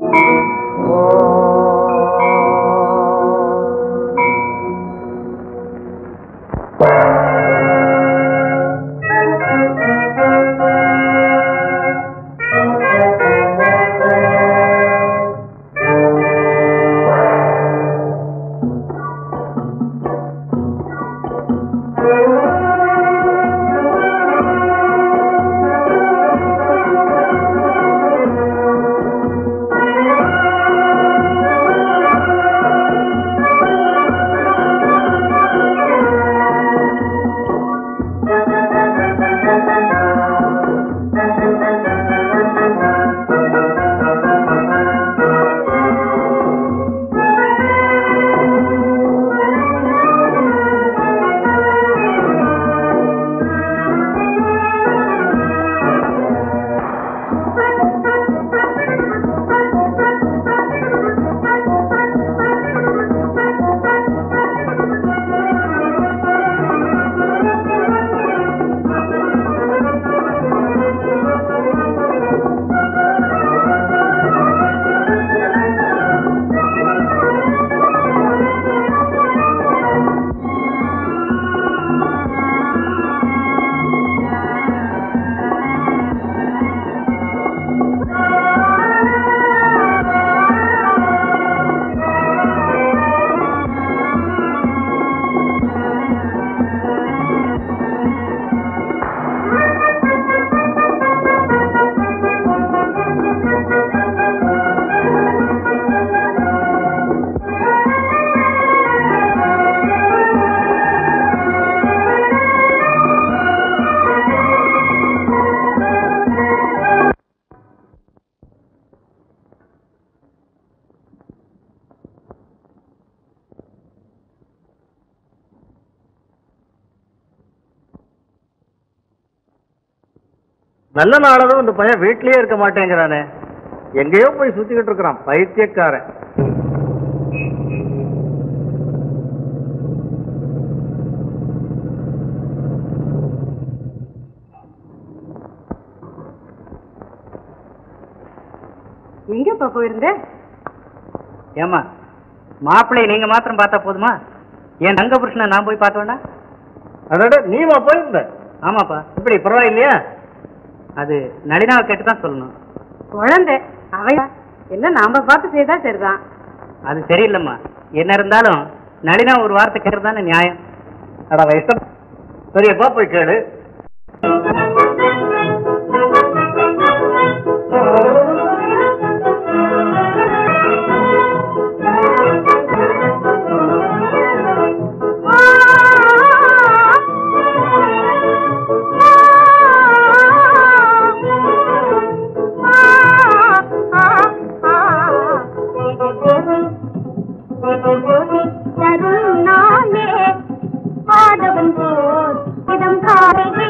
நல்ல நாளதும் இந்த பையன் வீட்லயே இருக்க மாட்டேங்கிறானே எங்கேயோ போய் சுத்திக்கிட்டு இருக்கிறான் பைத்தியக்காரன் எங்கப்பா போயிருந்த ஏமா மாப்பிள்ளைய நீங்க மாத்திரம் பார்த்தா போதுமா என் தங்க புருஷனை நான் போய் பார்க்க வேண்டாம் அதோட நீமா போயிருந்த ஆமாப்பா இப்படி பரவாயில்லையா அது நளினாவை கேட்டு தான் சொல்லணும் குழந்தை அவ என்ன நாம பார்த்து செய்தா சரிதான் அது சரியில்லைம்மா என்ன இருந்தாலும் நளினா ஒரு வார்த்தை கேட்கறது தானே நியாயம் அட வயசம் பெரியப்பா போய் கேளு தருணாலே ஆதவன் போல் இதம் காலைகள்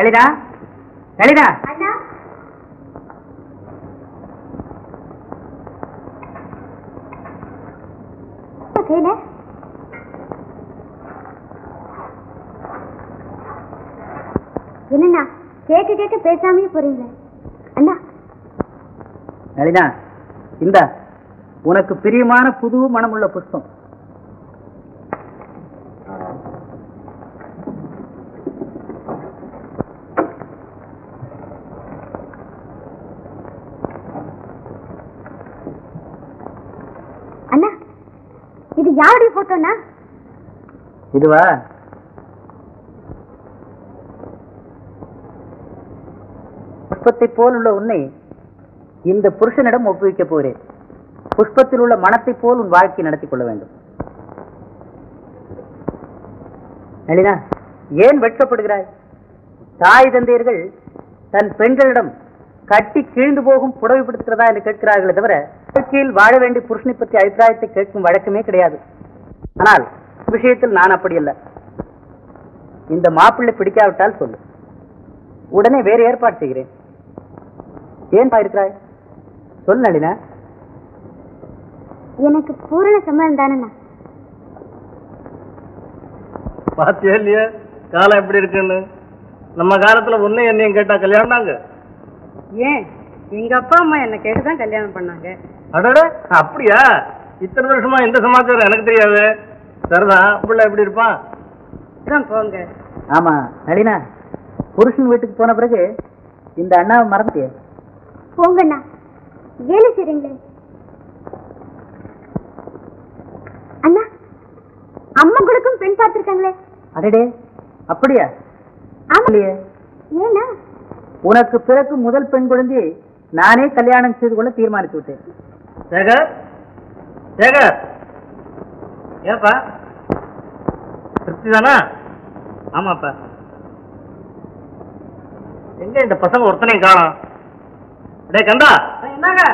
லலிதா லலிதா அண்ணா கையில என்னண்ணா கேட்க கேட்க பேசாமே போறீங்களே அண்ணா லலிதா இந்த உனக்கு பிரியமான புது மனமுள்ள புஷ்பம் அண்ணா இது யாருடைய போட்டோண்ணா இதுவா புஷ்பத்தை போல் உள்ள உன்னை இந்த புருஷனிடம் ஒப்புவிக்கப் போகிறேன் புஷ்பத்தில் உள்ள மனத்தை போல் உன் வாழ்க்கை நடத்திக் கொள்ள வேண்டும் லலிதா ஏன் வெட்கப்படுகிறாய் தாய் தந்தையர்கள் தன் பெண்களிடம் கட்டி கிழிந்து போகும் புடவைப்படுத்துகிறதா என்று கேட்கிறார்களே தவிர வாழ்க்கையில் வாழ வேண்டிய புருஷனை பற்றி அபிப்பிராயத்தை கேட்கும் வழக்கமே கிடையாது ஆனால் விஷயத்தில் நான் அப்படி அல்ல இந்த மாப்பிள்ளை பிடிக்காவிட்டால் சொல்லு உடனே வேற ஏற்பாடு செய்கிறேன் ஏன் இருக்கிறாய் சொல் நளினா எனக்கு பூரண சம்மதம் தானண்ணா பாத்தியா இல்லையா காலம் எப்படி இருக்குன்னு நம்ம காலத்துல ஒன்னும் என்னையும் கேட்டா கல்யாணம் தாங்க ஏன் எங்க அப்பா அம்மா என்ன கேட்டுதான் கல்யாணம் பண்ணாங்க அடட அப்படியா இத்தனை வருஷமா இந்த சமாச்சாரம் எனக்கு தெரியாது சரிதான் பிள்ளை எப்படி இருப்பான் தான் போங்க ஆமா நளினா புருஷன் வீட்டுக்கு போன பிறகு இந்த அண்ணாவை மறந்துட்டியே போங்கண்ணா வேலை செய்றீங்களே அண்ணா அம்மா உங்களுக்கும் பெண் பார்த்திருக்காங்களே அடடே அப்படியா ஆமா இல்லையே ஏன்னா உனக்கு பிறக்கும் முதல் பெண் குழந்தையை நானே கல்யாணம் செய்து கொள்ள தீர்மானித்து விட்டேன் சேகர் சேகர் ஏப்பா திருப்தி தானா ஆமாப்பா எங்க இந்த பசங்க ஒருத்தனையும் காணோம் டேய் கண்டா என்னங்க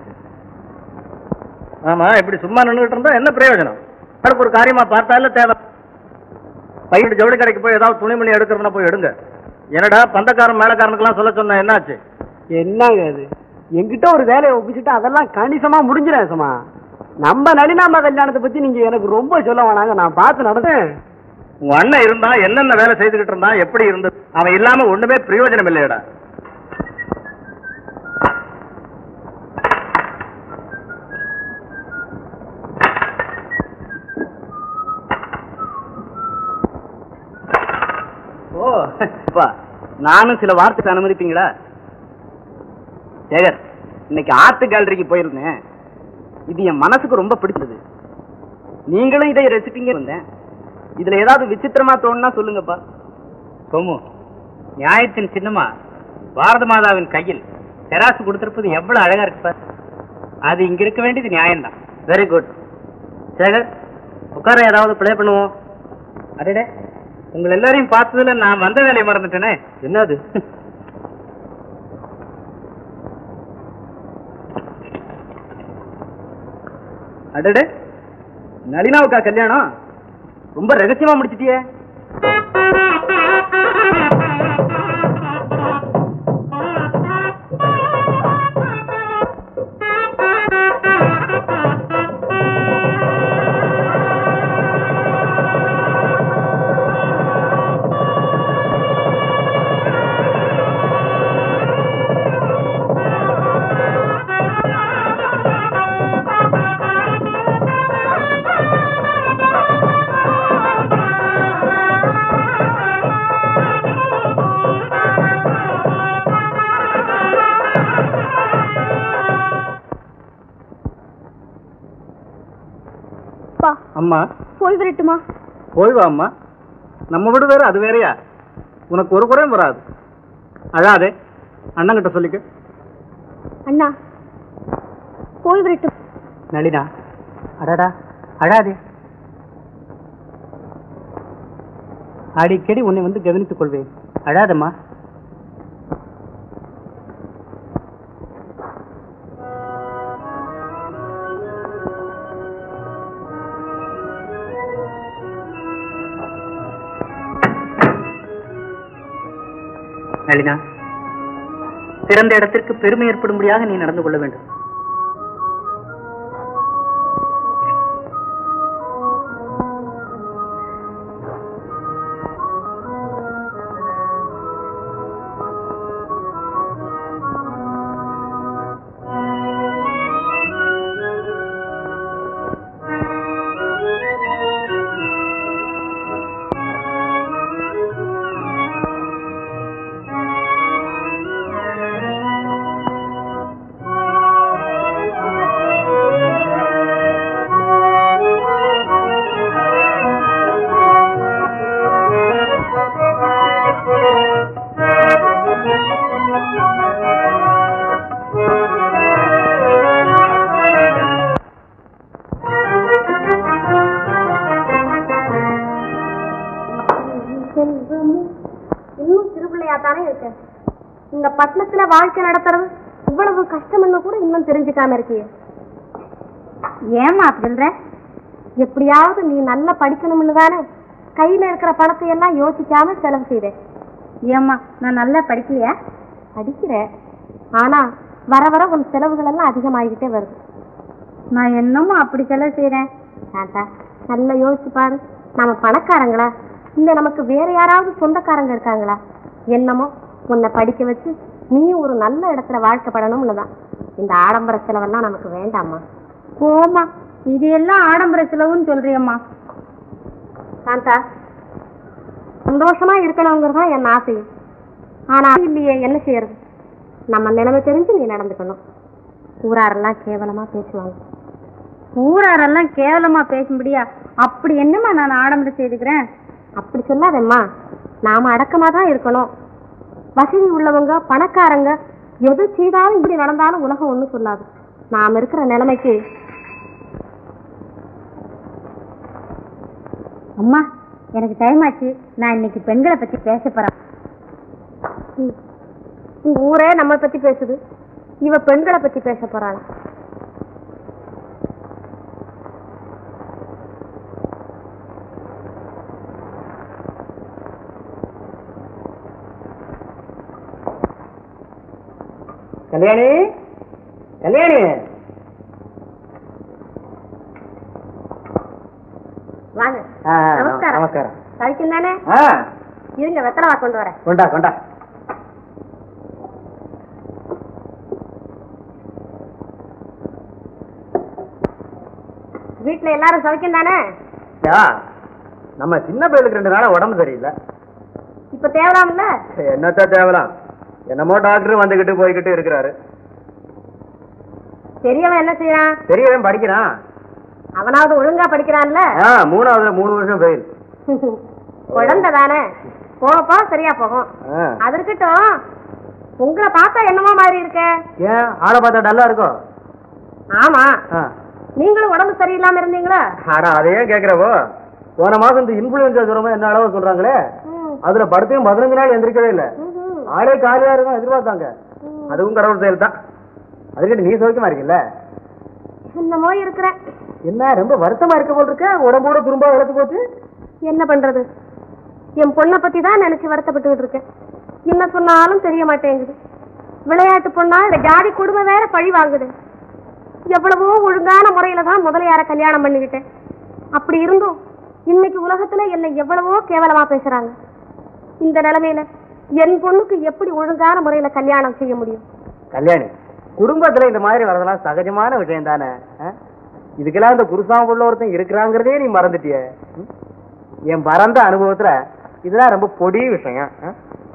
ஆமா இப்படி சும்மா நின்றுட்டு இருந்தா என்ன பிரயோஜனம் அதுக்கு ஒரு காரியமா பார்த்தா இல்ல தேவை பையன் ஜவுளி கடைக்கு போய் ஏதாவது துணிமணி எடுக்கிறதுனா போய் எடுங்க என்னடா பந்தக்காரன் மேலக்காரனுக்கெல்லாம் சொல்ல சொன்ன என்னாச்சு என்னங்க அது என்கிட்ட ஒரு வேலையை ஒப்பிச்சுட்டு அதெல்லாம் கணிசமா முடிஞ்சிடும் சும்மா நம்ம நளினாம்பா கல்யாணத்தை பத்தி நீங்க எனக்கு ரொம்ப சொல்ல வேணாங்க நான் பார்த்து நடந்தேன் உன் அண்ணன் இருந்தா என்னென்ன வேலை செய்துகிட்டு இருந்தான் எப்படி இருந்தது அவன் இல்லாம ஒண்ணுமே பிரயோஜனம் இல்லையடா ஓ அப்பா நானும் சில வார்த்தைக்கு அனுமதிப்பீங்களா சேகர் இன்னைக்கு ஆர்ட் கேலரிக்கு போயிருந்தேன் இது என் மனசுக்கு ரொம்ப பிடிச்சது நீங்களும் இதை ரசிப்பீங்க வந்தேன் இதுல ஏதாவது விசித்திரமா தோணுனா சொல்லுங்கப்பா சோமு நியாயத்தின் சின்னமா பாரத மாதாவின் கையில் தெராசு கொடுத்திருப்பது எவ்வளவு அழகா இருக்கு பார் அது இங்க இருக்க வேண்டியது நியாயம்தான் வெரி குட் சேகர் உட்கார ஏதாவது ப்ளே பண்ணுவோம் அடடே உங்களை எல்லாரையும் பார்த்ததுல நான் வந்த வேலையை மறந்துட்டேனே என்னது அடடே நளினாவுக்கா கல்யாணம் ரொம்ப ரகசியமா முடிச்சிட்டியே பா அம்மா போய் வரட்டுமா போய் வா அம்மா நம்ம வீடு வேற அது வேறயா உனக்கு ஒரு குறையும் வராது அழாதே அண்ணங்கிட்ட சொல்லிக்க அண்ணா போய் வரட்டும் நளினா அடடா அழாதே அடிக்கடி உன்னை வந்து கவனித்துக் கொள்வேன் அழாதம்மா நளினா பிறந்த இடத்திற்கு பெருமை ஏற்படும்படியாக நீ நடந்து கொள்ள வேண்டும் இன்னும் சிறுபிள்ளையா தானே இருக்க இந்த பட்டணத்துல வாழ்க்கை நடத்துறது இவ்வளவு கஷ்டம்னு கூட இன்னும் தெரிஞ்சுக்காம இருக்கியே ஏமா சொல்ற எப்படியாவது நீ நல்லா படிக்கணும்னு தானே கையில இருக்கிற பணத்தை எல்லாம் யோசிக்காம செலவு செய்த ஏமா நான் நல்லா படிக்கலையா படிக்கிறேன் ஆனா வர வர உன் செலவுகள் எல்லாம் அதிகமாகிக்கிட்டே வருது நான் என்னமோ அப்படி செலவு செய்யறேன் சாந்தா நல்லா யோசிச்சு பாரு நம்ம பணக்காரங்களா இல்ல நமக்கு வேற யாராவது சொந்தக்காரங்க இருக்காங்களா என்னமோ உன்னை படிக்க வச்சு நீயும் ஒரு நல்ல இடத்துல வாழ்க்கைப்படணும்னு தான் இந்த ஆடம்பர செலவெல்லாம் நமக்கு வேண்டாம்மா போமா இது எல்லாம் ஆடம்பர செலவுன்னு சொல்றியம்மா சாந்தா சந்தோஷமா இருக்கணுங்கிறது தான் என் ஆசை ஆனா இல்லையே என்ன செய்யறது நம்ம நிலைமை தெரிஞ்சு நீ நடந்துக்கணும் ஊராரெல்லாம் கேவலமா பேசுவாங்க ஊராரெல்லாம் கேவலமா பேசும்படியா அப்படி என்னம்மா நான் ஆடம்பரம் செய்துக்கிறேன் அப்படி சொல்லாதம்மா நாம அடக்கமா தான் இருக்கணும் வசதி உள்ளவங்க பணக்காரங்க எது செய்தாலும் இப்படி நடந்தாலும் உலகம் ஒண்ணும் சொல்லாது நாம இருக்கிற நிலைமைக்கு அம்மா எனக்கு டைம் ஆச்சு நான் இன்னைக்கு பெண்களை பத்தி பேச போறேன் ஊரே நம்ம பத்தி பேசுது இவ பெண்களை பத்தி பேச போறாள் கல்யாணி கல்யாணி வாங்க ஆ, நமஸ்காரம். நமஸ்காரம் கழிக்கும் தானே ஆ இருங்க வெத்தலை கொண்டு வரேன் கொண்டா கொண்டா வீட்டுல எல்லாரும் சமைக்கும் தானே யா, நம்ம சின்ன பையலுக்கு ரெண்டு நாளா உடம்பு சரியில்லை இப்ப தேவலாம்ல என்னத்த தேவலாம் என்னமோ டாக்டர் வந்துகிட்டு போய்கிட்டு இருக்கிறாரு பெரியவன் என்ன செய்யறான் தெரியவன் படிக்கிறான் அவனாவது ஒழுங்கா படிக்கிறான்ல ஆ மூணாவதுல மூணு வருஷம் ஃபெயில் குழந்தை தானே போக போக சரியா போகும் ஆ. அது இருக்கட்டும் உங்களை பார்த்தா என்னமோ மாதிரி இருக்க ஏன் ஆளை பார்த்தா டல்லா இருக்கும் ஆமா ஆ. நீங்களும் உடம்பு சரியில்லாம இருந்தீங்களா ஆனா அதையே கேக்குறவோ போன மாசம் இந்த இன்ஃபுளுன்சா சொல்லும்போது என்ன அளவு சொல்றாங்களே அதுல படுத்தையும் பதினஞ்சு நாள் எந்திரிக்கவே இல்ல ஆளே காலியா இருக்கும் எதிர்பார்த்தாங்க அதுவும் கடவுள் செயல் தான் அதுக்கிட்ட நீ சௌக்கியமா இருக்கீல்ல என்னமோ இருக்கிறேன் என்ன ரொம்ப வருத்தமா இருக்க போல் இருக்க உடம்போட துரும்பா இழத்து போச்சு என்ன பண்றது என் பொண்ணை பத்தி தான் நினைச்சு வருத்தப்பட்டுக்கிட்டு இருக்கேன் என்ன சொன்னாலும் தெரிய மாட்டேங்குது விளையாட்டு பொண்ணா இந்த ஜாதி கொடுமை வேற பழி வாங்குது எவ்வளவோ ஒழுங்கான முறையில தான் முதலையார கல்யாணம் பண்ணிக்கிட்டேன் அப்படி இருந்தும் இன்னைக்கு உலகத்துல என்னை எவ்வளவோ கேவலமா பேசுறாங்க இந்த நிலைமையில என் பொண்ணுக்கு எப்படி ஒழுங்கான முறையில கல்யாணம் செய்ய முடியும் கல்யாணி குடும்பத்துல இந்த மாதிரி வரதெல்லாம் சகஜமான விஷயம் தானே இதுக்கெல்லாம் இந்த குருசாம உள்ள ஒருத்தன் இருக்கிறாங்கிறதே நீ மறந்துட்டிய ம்? என் பரந்த அனுபவத்துல இதெல்லாம் ரொம்ப பொடி விஷயம் ஆ?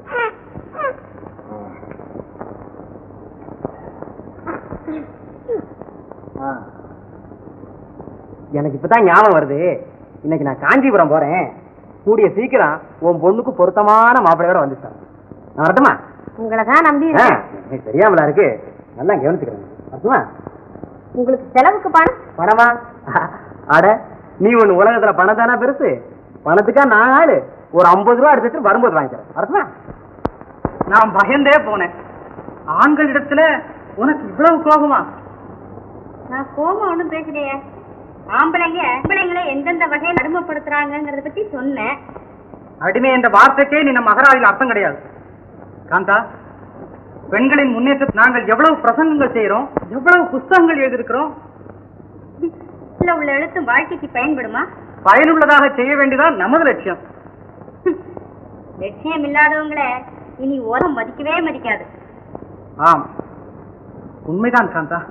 ஆ. எனக்கு இப்பதான் ஞாபகம் வருது இன்னைக்கு நான் காஞ்சிபுரம் போறேன் கூடிய சீக்கிரம் உன் பொண்ணுக்கு பொருத்தமான மாப்பிள்ளையோட வந்துட்டான் நான் வரட்டுமா உங்களை தான் நம்பி ஆ, இருக்கேன். எனக்கு தெரியாமலா இருக்கு நல்லா கவனிச்சுக்கிறேன் வரட்டுமா உங்களுக்கு செலவுக்கு பணம் பணமா அட நீ ஒண்ணு உலகத்துல பணம் தானே பெருசு பணத்துக்கா நான் ஆளு ஒரு ஐம்பது ரூபா எடுத்துட்டு வரும்போது வாங்கிக்கிறேன் வரட்டுமா நான் பயந்தே போனேன் ஆண்களிடத்துல உனக்கு இவ்வளவு கோபமா நான் கோபம் ஒண்ணும் பேசலையே ஆம்பளைங்க ஆம்பளைங்களை எந்தெந்த வகையில் அடிமைப்படுத்துறாங்கங்கறத பத்தி சொன்னேன் அடிமை என்ற வார்த்தைக்கே நீ நம்ம மகராஜில் அர்த்தம் கிடையாது காந்தா பெண்களின் முன்னேற்ற நாங்கள் எவ்வளவு பிரசங்கங்கள் செய்யறோம் எவ்வளவு புஸ்தகங்கள் எழுதியிருக்கிறோம் இல்ல உள்ள எழுத்தும் வாழ்க்கைக்கு பயன்படுமா பயனுள்ளதாக செய்ய வேண்டியதான் நமது லட்சியம் லட்சியம் இல்லாதவங்கள இனி உரம் மதிக்கவே மதிக்காது ஆம் உண்மைதான் காந்தா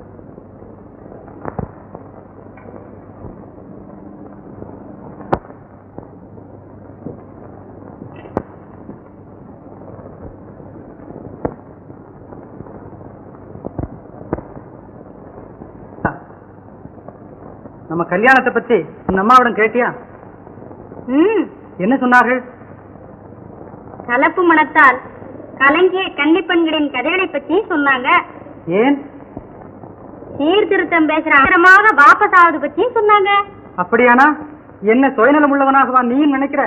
நம்ம கல்யாணத்தை பத்தி உன் அம்மாவிடம் கேட்டியா ம் என்ன சொன்னார்கள் கலப்பு மனத்தால் கலங்கிய கன்னிப்பெண்களின் கதைகளை பத்தி சொன்னாங்க ஏன் சீர்திருத்தம் பேசுற ஆரமாக வாபஸ் ஆவது பத்தி சொன்னாங்க அப்படியானா என்ன சுயநலம் உள்ளவனாகவா நீயும் நினைக்கிற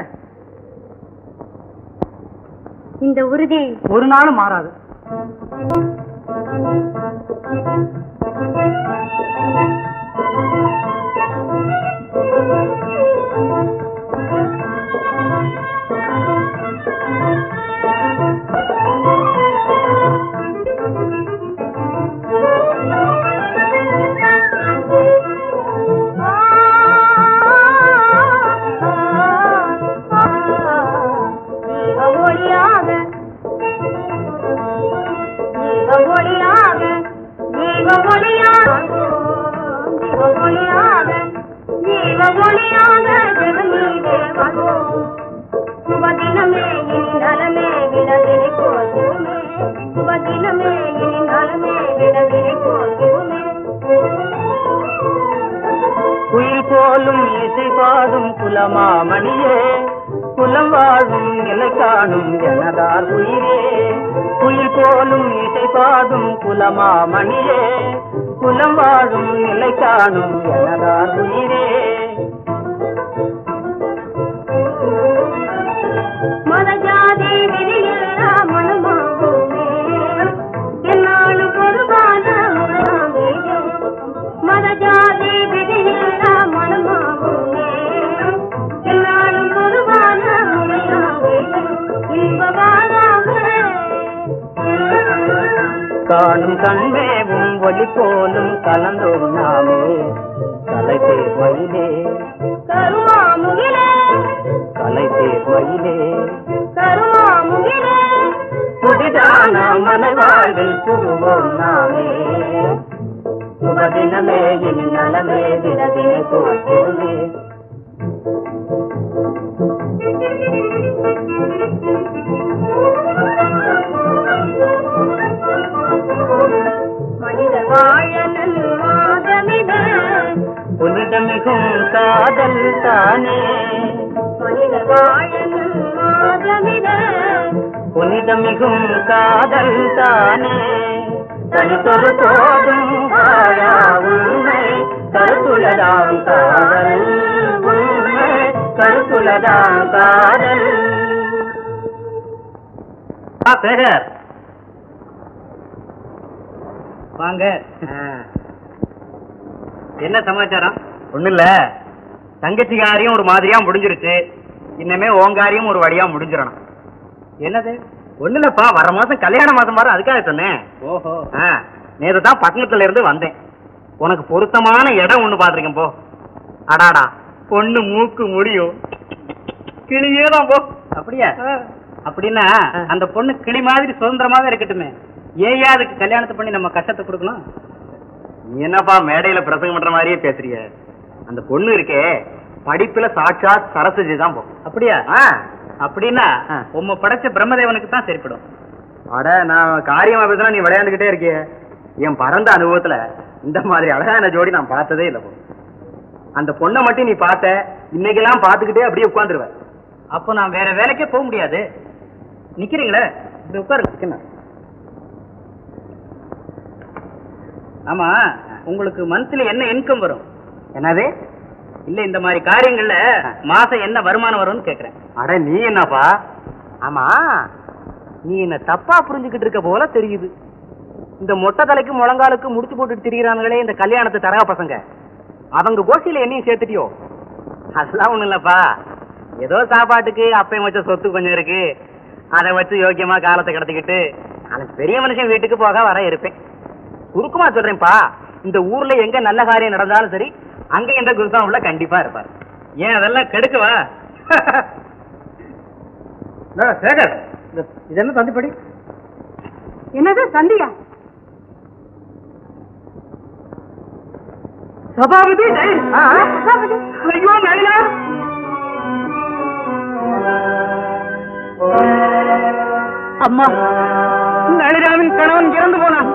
இந்த உறுதி ஒரு நாளும் மாறாது ஜீவமொழியாக ஜீவமொழியாக ஜீவமொழியாக ஜீவமொழியாக ஜீவமொழியாக ஜெகமீதே வந்தோம் சுபதினமே இனி நலமே விடவினை போகுமே சுபதினமே இனி நலமே விடவினை போகுமே குயில் போலும் இசை பாடும் குலமாமணியே குலம் வாழும் நிலை காணும் எனதார் உயிரே குயில் போலும் இசை பாடும் குலமாமணியே குலம் வாழும் நிலை காணும் எனதார் உயிரே மதஜாதி விதியில்லா மனமாகுமே என்னாலும் பொதுவான முறையாகுமே மதஜாதி விதியில்லா மனமாகுமே என்னாலும் பொதுவான முறையாகுமே இன்பவாராக காணும் கண்மேவும் ஒளி போலும் கலந்தோம் நாமே கலை தேர்மயிலே கருமாமுகிலே கலை தேர்மயிலே கருமாமுகிலே புதிதான மனவாழ்வில் புகுவோம் நாமே சுபதினமே இனி நலமே தினதினை போற்றுமே மனித வாழனன் மாதமித புனிதமிகும் காதல் தானே மனித வாழனன் மாதமித புனிதமிகும் காதல் தானே தனித்தொரு போதும் வாழா உண்மை கருத்துளதாம் காதல் உண்மை கருத்துளதாம் காதல் சேகர் வாங்க என்ன சமாச்சாரம் ஒண்ணு இல்ல தங்கச்சி காரியம் ஒரு மாதிரியா முடிஞ்சிருச்சு இன்னமே ஓங்காரியம் ஒரு வழியா முடிஞ்சிடணும் என்னது ஒண்ணு இல்லப்பா வர மாசம் கல்யாண மாசம் வர அதுக்காக சொன்னேன் ஓஹோ நேத்து தான் பட்டணத்துல இருந்து வந்தேன் உனக்கு பொருத்தமான இடம் ஒண்ணு பாத்துருக்கேன் போ அடாடா பொண்ணு மூக்கு முடியும் கிளியே தான் போ அப்படியா அப்படின்னா அந்த பொண்ணு கிளி மாதிரி சுதந்திரமாவே இருக்கட்டுமே ஏயா அதுக்கு கல்யாணத்தை பண்ணி நம்ம கஷ்டத்தை கொடுக்கணும் நீ என்னப்பா மேடையில பிரசங்கம் பண்ற மாதிரியே பேசுறீங்க அந்த பொண்ணு இருக்கே படிப்புல சாட்சாத் சரஸ்வதி தான் போ அப்படியா அப்படின்னா உம்ம படைச்ச பிரம்மதேவனுக்கு தான் சரிப்படும் அட நான் காரியமா பேசுனா நீ விளையாண்டுகிட்டே இருக்கியே என் பரந்த அனுபவத்துல இந்த மாதிரி அழகான ஜோடி நான் பார்த்ததே இல்லை போ அந்த பொண்ணை மட்டும் நீ பார்த்த இன்னைக்கெல்லாம் பார்த்துக்கிட்டே அப்படியே உட்காந்துருவ அப்போ நான் வேற வேலைக்கே போக முடியாது நிக்கிறீங்களே இப்படி உட்காருங்க ஆமா உங்களுக்கு மந்த்லி என்ன இன்கம் வரும் என்னது இல்ல இந்த மாதிரி காரியங்கள்ல மாசம் என்ன வருமானம் வரும்னு கேக்குறேன் அட நீ என்னப்பா ஆமா நீ என்ன தப்பா புரிஞ்சுக்கிட்டு இருக்க போல தெரியுது இந்த மொட்டை தலைக்கு முழங்காலுக்கு முடிச்சு போட்டுட்டு திரிகிறானுங்களே இந்த கல்யாணத்தை தரகா பசங்க அவங்க கோஷ்டியில என்னையும் சேர்த்துட்டியோ அதெல்லாம் ஒண்ணும் இல்லப்பா ஏதோ சாப்பாட்டுக்கு அப்பையும் வச்ச சொத்து கொஞ்சம் இருக்கு அதை வச்சு யோக்கியமா காலத்தை கடத்திக்கிட்டு நாளைக்கு பெரிய மனுஷன் வீட்டுக்கு போக வர இருப்பேன் சுருக்கமா சொல்றேன்ப்பா இந்த ஊர்ல எங்க நல்ல காரியம் நடந்தாலும் சரி அங்க இந்த குருசாமி உள்ள கண்டிப்பா இருப்பார் ஏன் அதெல்லாம் கெடுக்கவா சேகர் இது- இது என்ன தந்திப்படி என்னது சந்தியா சபாபதி ஐயோ நளினா அம்மா நளினாவின் கணவன் இறந்து போனான்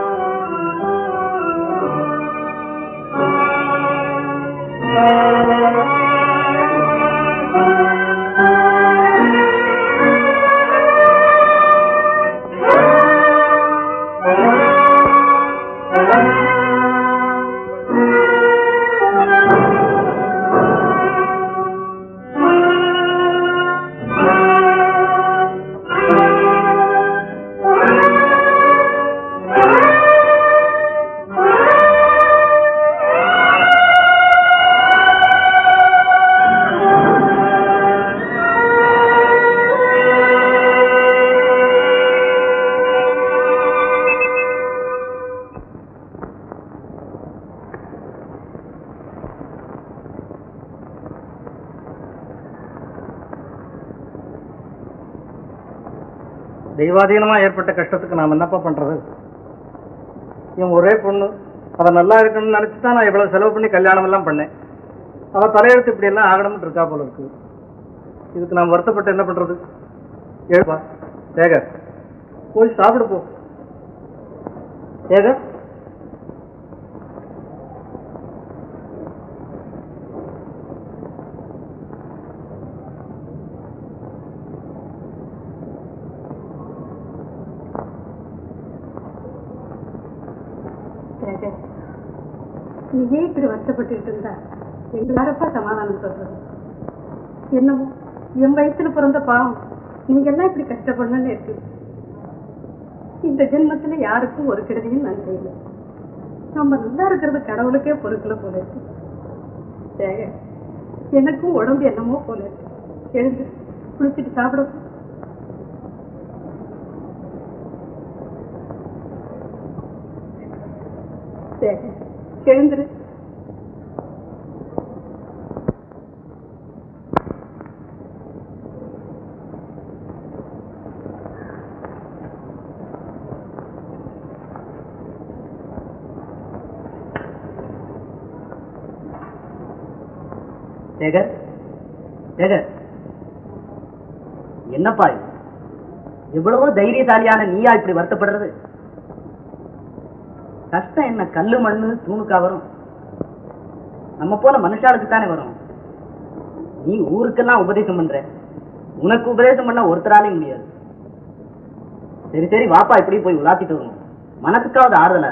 தெய்வாதீனமா ஏற்பட்ட கஷ்டத்துக்கு நாம் என்னப்பா பண்றது என் ஒரே பொண்ணு அவ நல்லா இருக்கணும்னு நினைச்சு தான் நான் இவ்வளவு செலவு பண்ணி கல்யாணம் எல்லாம் பண்ணேன் அவ தலையெழுத்து இப்படி எல்லாம் ஆகணும்னு இருக்கா போல இருக்கு இதுக்கு நாம் வருத்தப்பட்டு என்ன பண்றது எழுப்பா சேகர் போய் சாப்பிடு போ சேகர் சேகர், நீ ஏன் இப்படி வருத்தப்பட்டுட்டு இருந்தா எங்களாரப்பா சமாதானம் சொல்றது என்னமோ என் வயசுல பிறந்த பாவம் நீங்க எல்லாம் இப்படி கஷ்டப்படணும்னு இருக்கு இந்த ஜென்மத்துல யாருக்கும் ஒரு கெடுதியும் நான் செய்யல நம்ம நல்லா இருக்கிறது கடவுளுக்கே பொறுக்கல போல இருக்கு சேகர், எனக்கும் உடம்பு என்னமோ போல இருக்கு எழுந்து குளிச்சுட்டு சாப்பிட போ. சேகர், எழுந்துரு சேகர் சேகர் என்னப்பா இது எவ்வளவோ தைரியசாலியான நீயா இப்படி வருத்தப்படுறது கஷ்டம் என்ன கல்லு மண்ணு தூணுக்கா வரும் நம்ம போல மனுஷாளுக்கு தானே வரும் நீ ஊருக்கெல்லாம் உபதேசம் பண்ற உனக்கு உபதேசம் பண்ண ஒருத்தராலையும் முடியாது சரி சரி வாப்பா இப்படி போய் உலாத்திட்டு வரும் மனசுக்காவது ஆறுதலா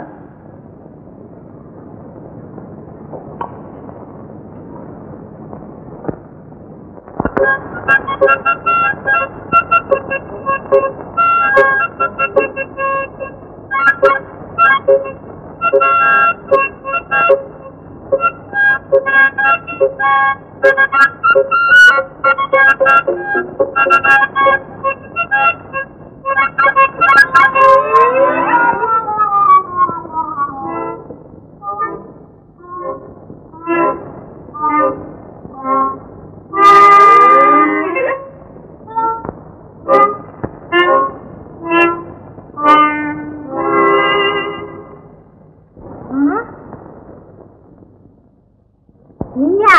நீயா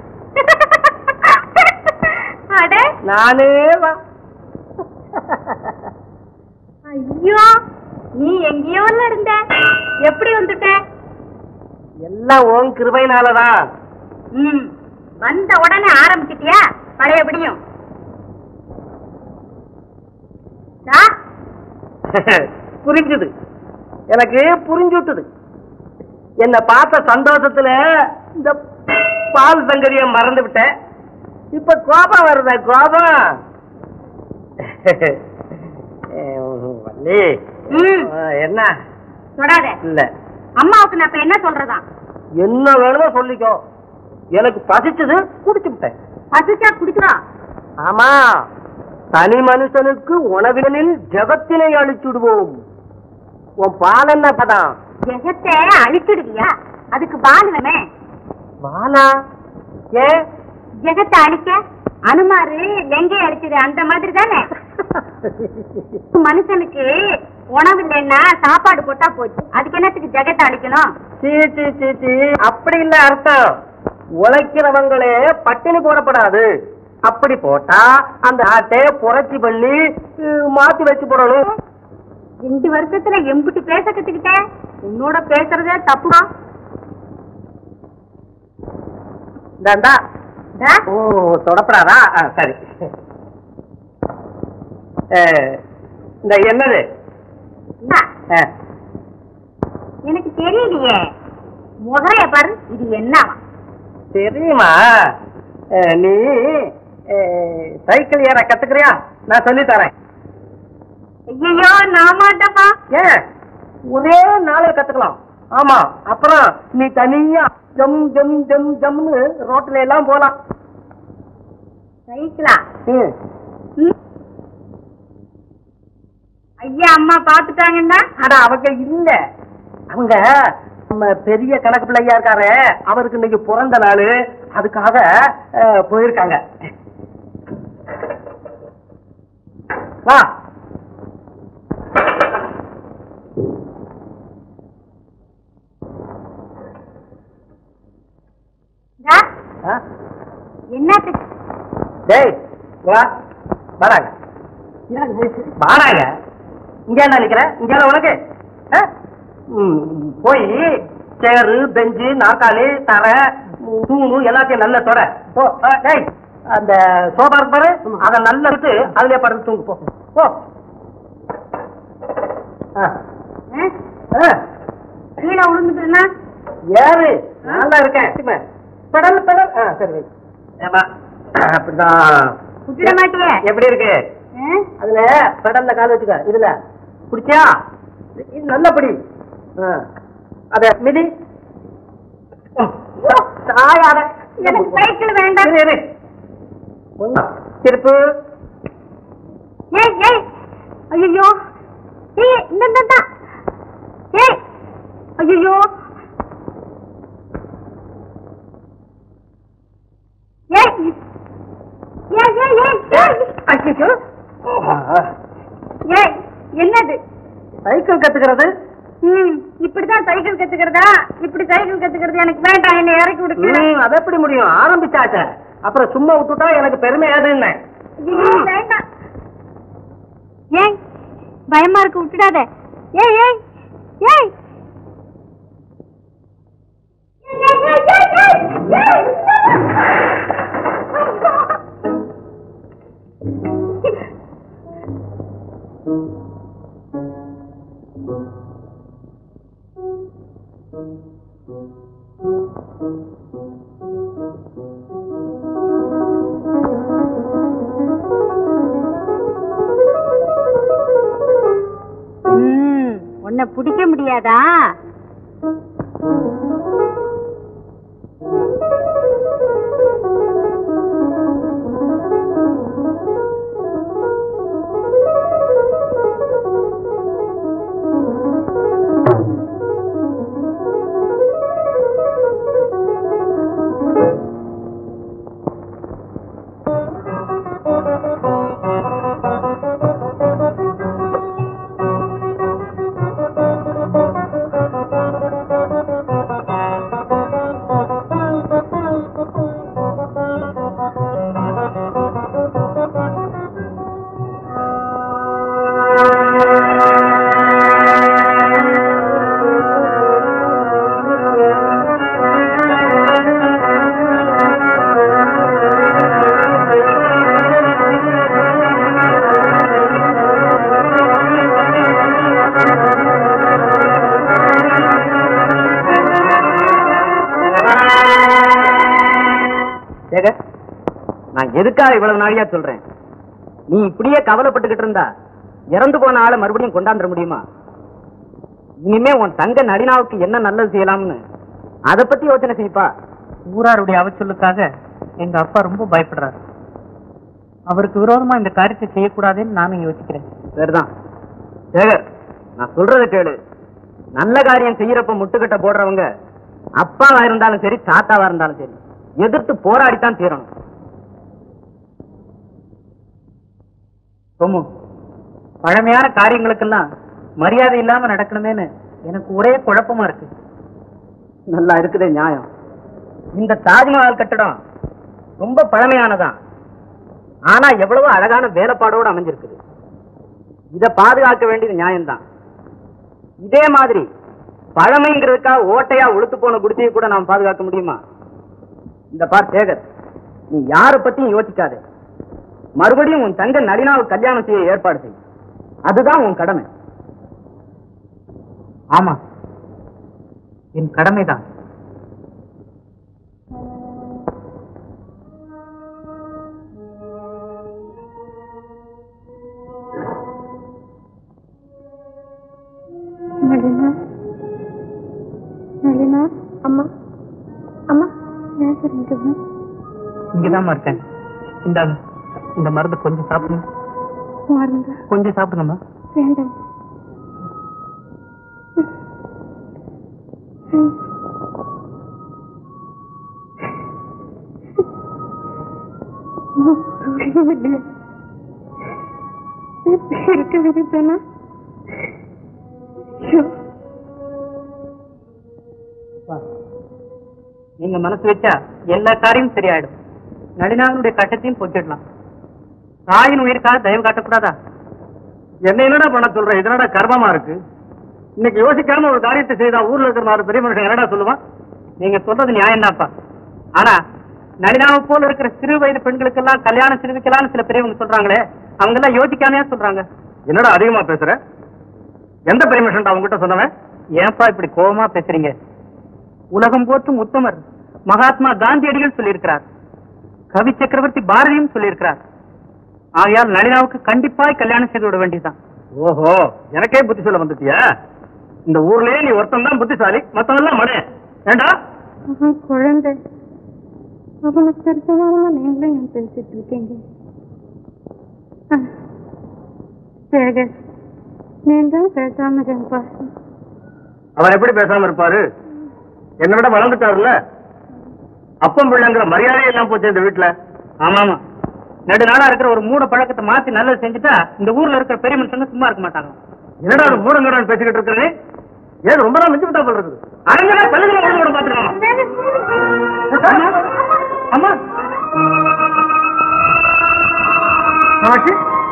அட நானே ஐயோ நீ எங்கேயோ இருந்த எப்படி வந்துட்ட எல்லாம் உன் கிருபையினாலதான் ம் வந்த உடனே ஆரம்பிச்சிட்டியா பழையபடியும் டா, புரிஞ்சுது எனக்கு புரிஞ்சுட்டுது என்ன பார்த்த சந்தோஷத்துல இந்த பால் சங்கதிய மறந்து விட்டேன் இப்ப கோபம் வருதா கோபம் வள்ளி ம் என்ன தொடாத இல்ல அம்மாவுக்கு நான் இப்ப என்ன சொல்றதா என்ன வேணுமோ சொல்லிக்கோ எனக்கு பசிச்சது குடிச்சு விட்டேன் பசிச்சா குடிக்கிறோம் ஆமா தனி மனுஷனுக்கு உணவினில் ஜெகத்தினை அழிச்சுடுவோம் உன் பால் என்ன பதம் ஜெகத்தை அழிச்சிடுவியா அதுக்கு பால் வேணுமே பாலா ஏ ஜெகத்தை அழிக்க அனுமாரு லெங்கை அழிச்சது அந்த மாதிரி தானே மனுஷனுக்கு உணவு இல்லைன்னா சாப்பாடு போட்டா போச்சு அதுக்கு என்னத்துக்கு ஜெகத்தை அழிக்கணும் சீ சீ சீ சீ அப்படி இல்ல அர்த்தம் உழைக்கிறவங்களே பட்டினி போடப்படாது அப்படி போட்டா அந்த ஆட்டை புரட்சி பண்ணி அஹ், மாத்தி வச்சு போடணும் ரெண்டு வருஷத்துல எம்புட்டு பேச கத்துக்கிட்டேன் உன்னோட பேசுறதே தப்புமா இந்தாண்டா. ஓ தொடப்படாதா ஆ, சரி அஹ், இந்த என்னது இந்தா, அஹ், எனக்கு தெரியலையே முகரைய பாரு இது என்ன தெரியுமா அஹ், நீ அஹ், சைக்கிள் ஏற கத்துக்கிறியா நான் சொல்லி தரேன் ஐயோ நான் மாட்டேப்பா ஏன் ஒரே நாளில் கத்துக்கலாம் ஆமா அப்புறம் நீ தனியா ஜம் ஜம் ஜம் ஜம்னு ரோட்ல எல்லாம் போலாம் சைக்கிளா ம். ம். ஐயா அம்மா பாத்துட்டாங்கன்னா அட அவங்க இல்ல அவங்க நம்ம பெரிய கணக்கு பிள்ளையா இருக்காரு அவருக்கு இன்னைக்கு பிறந்த நாள் அதுக்காக அஹ், போயிருக்காங்க வா இந்தா, ஆ? என்னத்துக்கு டேய் வா வராங்க வாடாங்க இங்க என்ன நிக்கிற இங்க என்ன உனக்கு ஆ? ம், போய் சேரு பெஞ்சு நாக்காளி தரை ம், தூணு எல்லாத்தையும் நல்ல தொட போ ஆ, டேய் அந்த சோபா இருக்கு பாரு அதை நல்லா விட்டு அதுலயே படுத்து தூங்கு போ போ ஆ. ஆ? ஆ. கீழே விழுந்துட்டுனா ஏறு நல்லா இருக்கேன் பெடல் பெடல் ஆ சரி வை. ஏம்மா அப்படிதான் விட்டுட மாட்டியே எப்படி இருக்கு ஆ? அதுல பெடல்ல கால் வச்சுக்க இதுல பிடிச்சா இது நல்ல பிடி ஆ. அத மிதி சாயாத எனக்கு சைக்கிள் வேண்டாம் இரு, இரு. ஒண்ணு. திருப்பு ஏய் ஏய் ஐயோ ஏய் இந்த இந்த இந்த. ஏய் ஐயோ ஏய் ஏய் ஏய் ஏய் ஏய் ஐயோ. ஏய் என்னது சைக்கிள் கத்துக்கிறது ம் இப்படிதான் சைக்கிள் கத்துக்கிறதா இப்படி சைக்கிள் கத்துக்கிறது எனக்கு வேண்டாம் என்னை இறக்கி விடுக்கு ம், அது எப்படி முடியும் ஆரம்பிச்சாச்ச அப்புறம் சும்மா விட்டுட்டா எனக்கு பெருமையாதுன்னு ஐயோ, வேண்டாம் ஏய் பயமா இருக்கு விட்டுடாத ஏய் ஏய் ஏய் ம், உன்னை பிடிக்க முடியாதா சேகர் நான் எதுக்காக இவ்வளவு நாளியா சொல்றேன் நீ இப்படியே கவலைப்பட்டுக்கிட்டு இருந்தா இறந்து போன ஆளை மறுபடியும் கொண்டாந்துட முடியுமா இனிமே உன் தங்க நடினாவுக்கு என்ன நல்லது செய்யலாம்னு அத பத்தி யோசனை செய்ப்பா ஊராருடைய அவச்சொல்லுக்காக எங்க அப்பா ரொம்ப பயப்படுறாரு அவருக்கு விரோதமா இந்த காரியத்தை செய்யக்கூடாதுன்னு நானும் யோசிக்கிறேன் சரிதான் சேகர் நான் சொல்றத கேளு நல்ல காரியம் செய்யறப்ப முட்டுக்கட்டை போடுறவங்க அப்பாவா இருந்தாலும் சரி தாத்தாவா இருந்தாலும் சரி எதிர்த்து போராடித்தான் தீரணும் சோமு பழமையான காரியங்களுக்கெல்லாம் மரியாதை இல்லாம நடக்கணுமேன்னு எனக்கு ஒரே குழப்பமா இருக்கு நல்லா இருக்குதே நியாயம் இந்த தாஜ்மஹால் கட்டடம் ரொம்ப பழமையானதான் ஆனா எவ்வளவு அழகான வேலைப்பாடோடு அமைஞ்சிருக்குது இத பாதுகாக்க வேண்டியது நியாயம்தான் இதே மாதிரி பழமைங்கிறதுக்காக ஓட்டையா உளுத்து போன குடிசையை கூட நாம் பாதுகாக்க முடியுமா இந்த பார் சேகர் நீ யாரை பத்தியும் யோசிக்காதே மறுபடியும் உன் தங்க நளினாவை கல்யாணம் செய்ய ஏற்பாடு செய் அதுதான் உன் கடமை ஆமா என் கடமைதான் நளினா நளினா அம்மா அம்மா ஏன் சொல்லிட்டு இங்கதான் இருக்கேன் இந்தாங்க இந்த மருந்து கொஞ்சம் சாப்பிடுங்க மருந்து கொஞ்சம் சாப்பிடுங்கம்மா வேண்டாம் இருக்க விருப்பனா வா. நீங்க மனசு வச்சா எல்லா காரியமும் சரியாயிடும் நளினாவினுடைய கட்டத்தையும் போக்கிடலாம் தாயின் உயிருக்காக தயவு காட்டக்கூடாதா என்ன என்னடா பண்ண சொல்ற இதனடா கர்மமா இருக்கு இன்னைக்கு யோசிக்காம ஒரு காரியத்தை செய்தா ஊர்ல இருக்கிற நாலு பெரிய மனுஷன் என்னடா சொல்லுவான் நீங்க சொல்றது நியாயம்தான்ப்பா ஆனா நளினாவை போல இருக்கிற சிறு வயது பெண்களுக்கெல்லாம் கல்யாணம் செய்து வைக்கலாம்னு சில பெரியவங்க சொல்றாங்களே அவங்க எல்லாம் யோசிக்காமையா சொல்றாங்க என்னடா அதிகமா பேசுற எந்த பெரிய மனுஷன்டா அவங்ககிட்ட சொன்னவன் ஏன்பா இப்படி கோபமா பேசுறீங்க உலகம் போற்றும் உத்தமர் மகாத்மா காந்தியடிகள் சொல்லியிருக்கிறார் கவி சக்கரவர்த்தி பாரதியும் சொல்லியிருக்கிறார் ஆகையால் நளினாவுக்கு கண்டிப்பாய் கல்யாணம் செய்து விட வேண்டியதுதான் ஓஹோ எனக்கே புத்தி சொல்ல வந்துட்டியா இந்த ஊர்லயே நீ ஒருத்தன் தான் புத்திசாலி மத்தவெல்லாம் மடே ஏண்டா அவன் குழந்தை அவனை பெருசவாக நீங்களும் ஏன் பேசிட்டு இருக்கீங்க ஆ, சேகர் நீங்களும் பேசாம இருப்பா அவர் எப்படி பேசாம இருப்பாரு என்னை விட வளர்ந்துட்டாருல்ல அப்பம் பிள்ளைங்கிற மரியாதையே எல்லாம் போச்சு இந்த வீட்டுல ஆமா ஆமா நெடுநாளா இருக்கிற ஒரு மூட பழக்கத்தை மாத்தி நல்லது செஞ்சுட்டா இந்த ஊர்ல இருக்கிற பெரிய மனுஷங்க சும்மா இருக்க மாட்டாங்க என்னடா ஒரு மூடங்கடான்னு பேசிக்கிட்டு இருக்கிறே ஏன் ரொம்ப நாள் மிஞ்சு விட்டா போல இருக்குது அரங்கடா பள்ளிகளை ஒழுங்கு கூட பாத்துக்கலாம் அம்மா காமாட்சி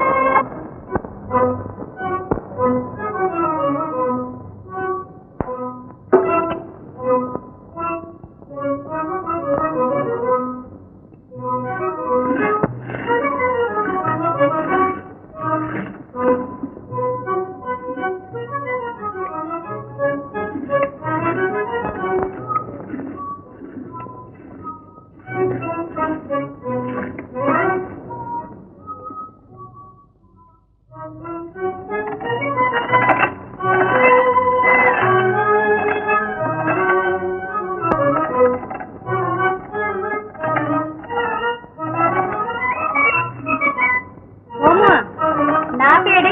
ஓமா நான் பேடு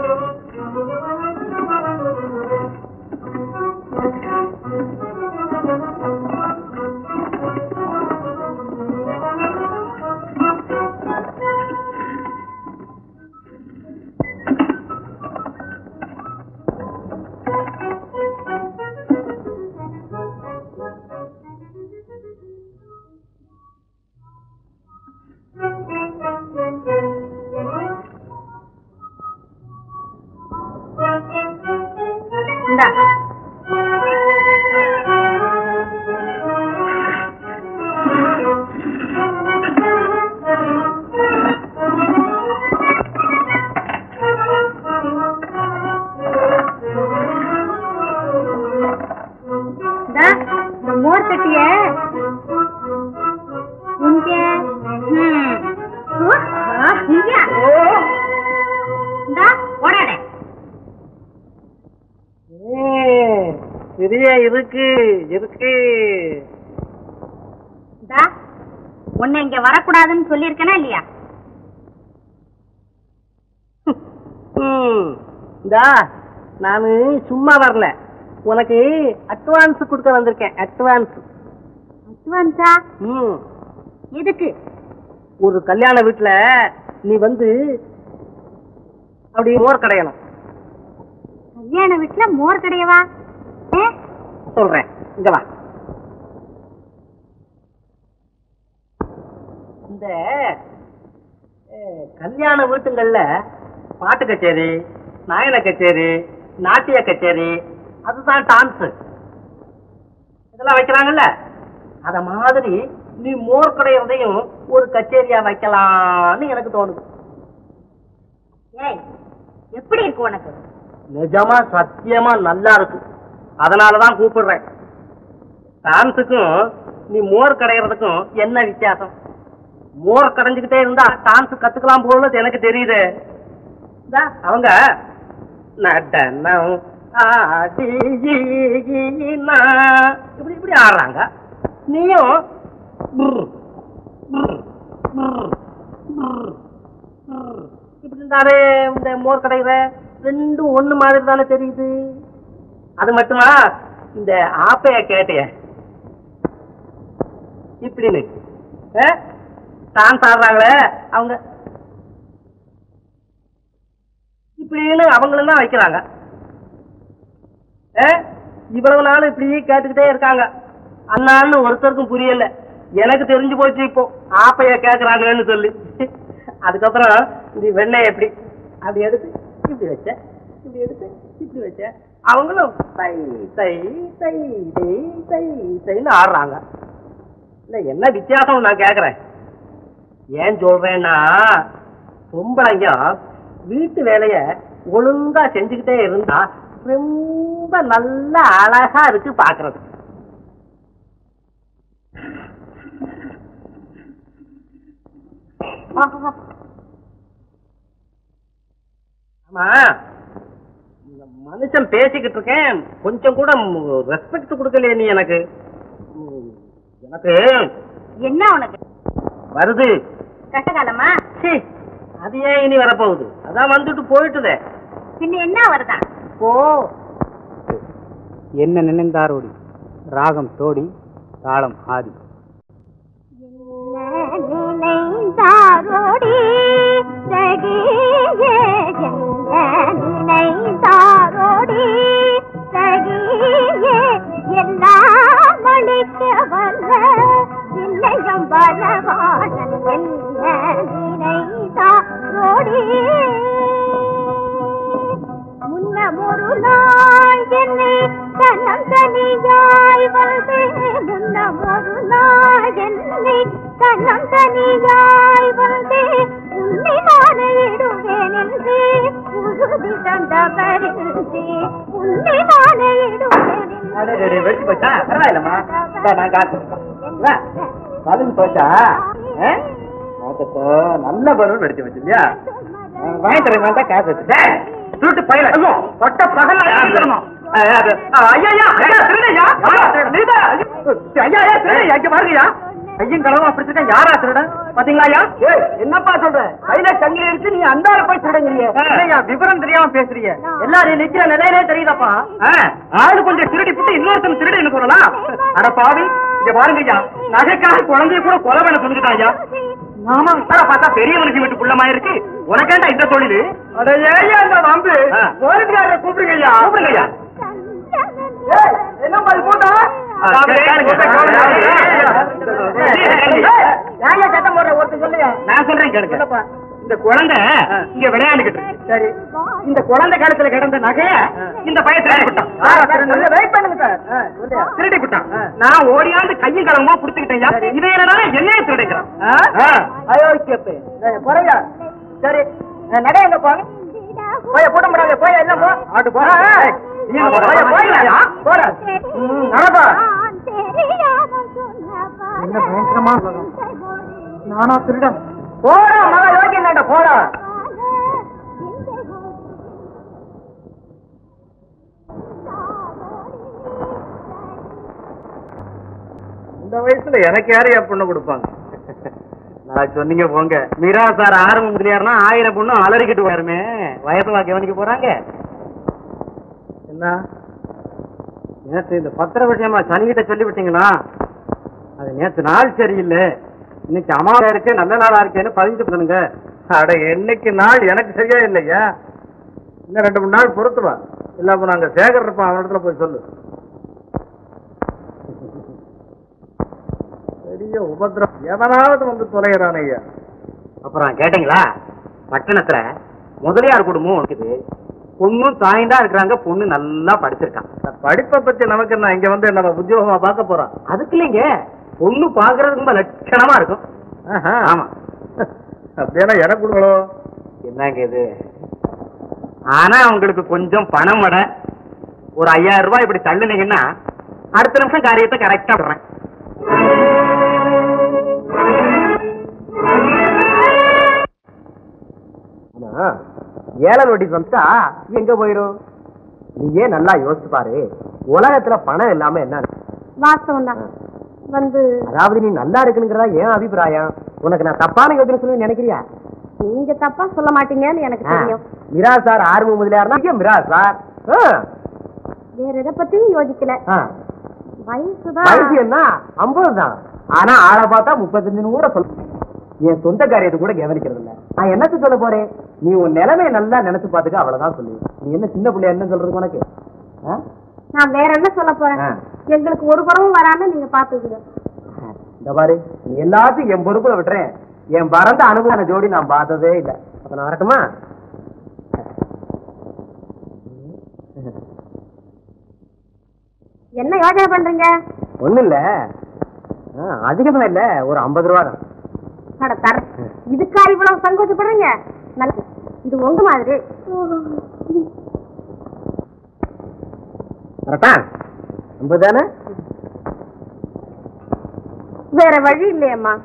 இந்தா இந்தா, இந்த மோர் கட்டிய இங்க ம். ஓ, ஆ, இங்க. இந்தா, ஓடாதே பெரிய இருக்கு இருக்கு இந்தா, உன்னை இங்க வரக்கூடாதுன்னு சொல்லியிருக்கனா இல்லையா ம் இந்தா நான் சும்மா வரல உனக்கு அட்வான்ஸ் கொடுக்க வந்திருக்கேன் அட்வான்ஸ் அட்வான்ஸா ம் எதுக்கு ஒரு கல்யாண வீட்டுல நீ வந்து அப்படி மோர் கடையணும் கல்யாண வீட்டுல மோர் கிடையவா ஏ சொல்றேன் இங்க வா இந்த அஹ், கல்யாண வீட்டுங்கள்ல பாட்டு கச்சேரி நாயன கச்சேரி நாட்டிய கச்சேரி அதுதான் டான்ஸ் இதெல்லாம் வைக்கிறாங்கல்ல அத மாதிரி நீ மோர் கடையிறதையும் ஒரு கச்சேரியா வைக்கலாம்னு எனக்கு தோணுது ஏய் எப்படி இருக்கு உனக்கு நிஜமா சத்தியமா நல்லா இருக்கு அதனாலதான் கூப்பிடுறேன் டான்ஸுக்கும் நீ மோர் கடைகிறதுக்கும் என்ன வித்தியாசம் மோர் கடைஞ்சுக்கிட்டே இருந்தா டான்ஸ் கத்துக்கலாம் போல எனக்கு தெரியுது இந்தா, அவங்க நடனம் ஆடினா இப்படி இப்படி ஆடுறாங்க நீயும் புர், புர், புர், புர், புர். இப்படி இருந்தாலே இந்த மோர் கடைகிற ரெண்டும் ஒண்ணு மாதிரி தானே தெரியுது அது மட்டுமா இந்த ஆப்பைய கேட்டிய இப்படின்னு டான்ஸ் ஆடுறாங்களே அவங்க இப்படின்னு அவங்களும் தான் வைக்கிறாங்க ஆ? இவ்வளவு நாள் இப்படி கேட்டுக்கிட்டே இருக்காங்க அண்ணான்னு ஒருத்தருக்கும் புரியல எனக்கு தெரிஞ்சு போச்சு இப்போ ஆப்பைய கேக்குறாங்கன்னு சொல்லி அதுக்கப்புறம் இந்த வெண்ணெய் எப்படி அப்படி எடுத்து இப்படி வச்ச இப்படி எடுத்து இப்படி வச்ச அவங்களும் தை தை தை தை தை தைன்னு ஆடுறாங்க இல்ல என்ன வித்தியாசம் நான் கேக்குறேன் ஏன் சொல்றேன்னா பொம்பளைங்க வீட்டு வேலைய ஒழுங்கா செஞ்சுக்கிட்டே இருந்தா ரொம்ப நல்ல அழகா இருக்கு பாக்குறது ஆமா இந்த மனுஷன் பேசிக்கிட்டு இருக்கேன் கொஞ்சம் கூட ரெஸ்பெக்ட் கொடுக்கலையே நீ எனக்கு ம், எனக்கு என்ன உனக்கு வருது கஷ்டகாலமா சீ, அது ஏன் இனி வரப்போகுது அதான் வந்துட்டு போயிட்டுதே பின்ன என்ன வருதா ஓ என்ன நினைந்தாரோடி ராகம் தோடி தாளம் ஆதி நினைந்தாரோடி சகியே என்ன நினைந்தாரோடி சகியே எல்லாம் அளிக்க வல்ல இல்லையம் பலவாணன் என்ன நினைந்தாரோடி முன்னமொரு நாள் என்னை தன்னம் தனியாய் வந்து முன்னமொரு நாள் என்னை தன்னம் தனியாய் வந்து உன்னை மாலையிடுவேன் என்று உறுதி தந்தவரின்றி உன்னை மாலையிடுவேன் அடே, அடே, வெட்டி போச்சா பரவாயில்லம்மா இந்தா, நான் காசு வா, வலிஞ்சு போச்சா ஆ? பார்த்துக்கோ, நல்ல பலூன் வெடிச்சு வச்சு இல்லையா ஆ, வாங்கி தரேன் வேண்டாம் காசு வச்சு டேய், திருட்டு பையல ஐயோ பட்ட பகல்ல அடிச்சு தரணும். ஆ, அது, ஆ, ஐயா, ஐயா, ஐயா, திருடையா? ஐயா, நீதான். ஐயா, ஐயா, திருடையா, இங்க பாருங்கய்யா. கையும் களவும் அப்படி இருக்க யாரா திருடன் பாத்தீங்களா ஐயா என்னப்பா சொல்ற கையில சங்கிலி இருக்கு நீ அந்தால போய் திருடங்கிறிய இல்லையா விவரம் தெரியாம பேசுறீங்க எல்லாரும் நிக்கிற நிலையிலே தெரியுதப்பா ஆளு கொஞ்சம் திருடி புட்டு இன்னொருத்தன் திருடி என்ன சொல்லலாம் அட பாவி இங்க பாருங்க ஐயா நகைக்காக குழந்தைய கூட கொலை பண்ண சொல்லிட்டான் ஐயா ஆமா சார் பார்த்தா பெரிய மனுஷன் வீட்டு புள்ள மாதிரி இருக்கு உனக்கேண்டா இந்த தொழில் அட ஏயா இந்த வம்பு போலீஸ்காரரை கூப்பிடுங்க ஐயா கூப்பிடுங்க ஐயா என்ன மாதிரி போட்டா நான் சொல்றேன் கேளுங்க இந்த குழந்தை இங்க விளையாண்டுகிட்டு இருக்கு. சரி இந்த குழந்தை காலத்துல கிடந்த நகைய இந்த பையன் திருடி விட்டான் வெயிட் பண்ணுங்க சார் திருடி விட்டான் நான் ஓடியாந்து கையும் கிளம்போ புடிச்சுக்கிட்டேன் இதை என்னடா என்னைய திருடிக்கிறான் அயோக்கியப்பே குறையா சரி நடை எங்க போங்க போய போட முடியாது போய என்ன போ ஆட்டு போ போட நடப்பா என்ன பயங்கரமா நானா திருடன் போடா மகா யோகி நாட்ட போடா இந்த வயசுல எனக்கு யாரையா பொண்ணு கொடுப்பாங்க அதான் சொன்னீங்க போங்க மீரா சார் ஆரம்பம் முதலியார்னா ஆயிரம் பொண்ணு அலறிக்கிட்டு வருமே வயசு வாக்க கவனிக்க போறாங்க என்ன நேத்து இந்த பத்திர விஷயமா சனிகிட்ட சொல்லி விட்டீங்கன்னா அது நேத்து நாள் சரியில்லை இன்னைக்கு அமாவாசை இருக்கு நல்ல நாளா இருக்கேன்னு பதிஞ்சு பண்ணுங்க அட என்னைக்கு நாள் எனக்கு சரியா இல்லையா இன்னும் ரெண்டு மூணு நாள் பொறுத்து வா இல்ல அப்ப நாங்க சேகர் இருப்போம் அவன் இடத்துல போய் சொல்லு பெரிய உபதிரம் எவனாவது வந்து தொலைகிறான் ஐயா அப்புறம் கேட்டீங்களா பட்டணத்துல முதலியார் குடும்பம் இருக்குது பொண்ணும் தாயும் தான் இருக்கிறாங்க பொண்ணு நல்லா படிச்சிருக்கான் படிப்பை பத்தி நமக்கு என்ன இங்க வந்து நம்ம உத்தியோகமா பார்க்க போறோம் அதுக்கு இல்லைங்க பொண்ணு பாக்குறது ரொம்ப லட்சணமா இருக்கும் ஆமா அப்படின்னா எனக்கு கொடுக்கணும் என்னங்க இது ஆனா உங்களுக்கு கொஞ்சம் பணம் வட ஒரு ஐயாயிரம் ரூபாய் இப்படி தள்ளுனீங்கன்னா அடுத்த நிமிஷம் காரியத்தை கரெக்டா விடுறேன் ஆனா ஏழை நோட்டீஸ் வந்துட்டா எங்க போயிரும் நீயே நல்லா யோசிச்சு பாரு உலகத்துல பணம் இல்லாம என்ன வாஸ்தவம் தான் வந்து அதாவது நீ நல்லா இருக்குங்கிறதா ஏன் அபிப்பிராயம் உனக்கு நான் தப்பான யோசனை சொல்லி நினைக்கிறியா நீங்க தப்பா சொல்ல மாட்டீங்கன்னு எனக்கு தெரியும் மிரா சார் ஆறுமுக முதலியார்னா மிரா சார் ஆ, வேற எதை பத்தியும் யோசிக்கல ஆ. வயசுதான் வயசு என்ன ஐம்பது தான் ஆனா ஆளை பார்த்தா முப்பத்தஞ்சுன்னு கூட சொல்ல என் சொந்த காரியத்தை கூட கவனிக்கிறது இல்ல நான் என்னத்த சொல்ல போறேன் நீ உன் நிலைமையை நல்லா நினைச்சு பாத்துக்க அவ்வளவுதான் சொல்லு நீ என்ன சின்ன பிள்ளையா என்ன சொல்றது உனக்கு ஆ? நான் வேற என்ன சொல்ல போறேன் ஆ. எங்களுக்கு ஒரு படமும் வராம நீங்க பாத்துக்குங்க இந்த பாரு நீ எல்லாத்தையும் என் பொறுப்புல விட்டுறேன் என் பறந்த அனுபவம் ஜோடி நான் பார்த்ததே இல்ல அப்ப நான் வரட்டுமா என்ன யோசனை பண்றீங்க ஒண்ணு இல்ல ஆ, அதிகமா இல்ல ஒரு ஐம்பது ரூபா தான் அட தர இதுக்கா இவ்வளவு சங்கோச்சப்படுறீங்க நல்லது இது உங்க மாதிரி வரட்டா ஐம்பது தானே வேற வழி இல்லையம்மா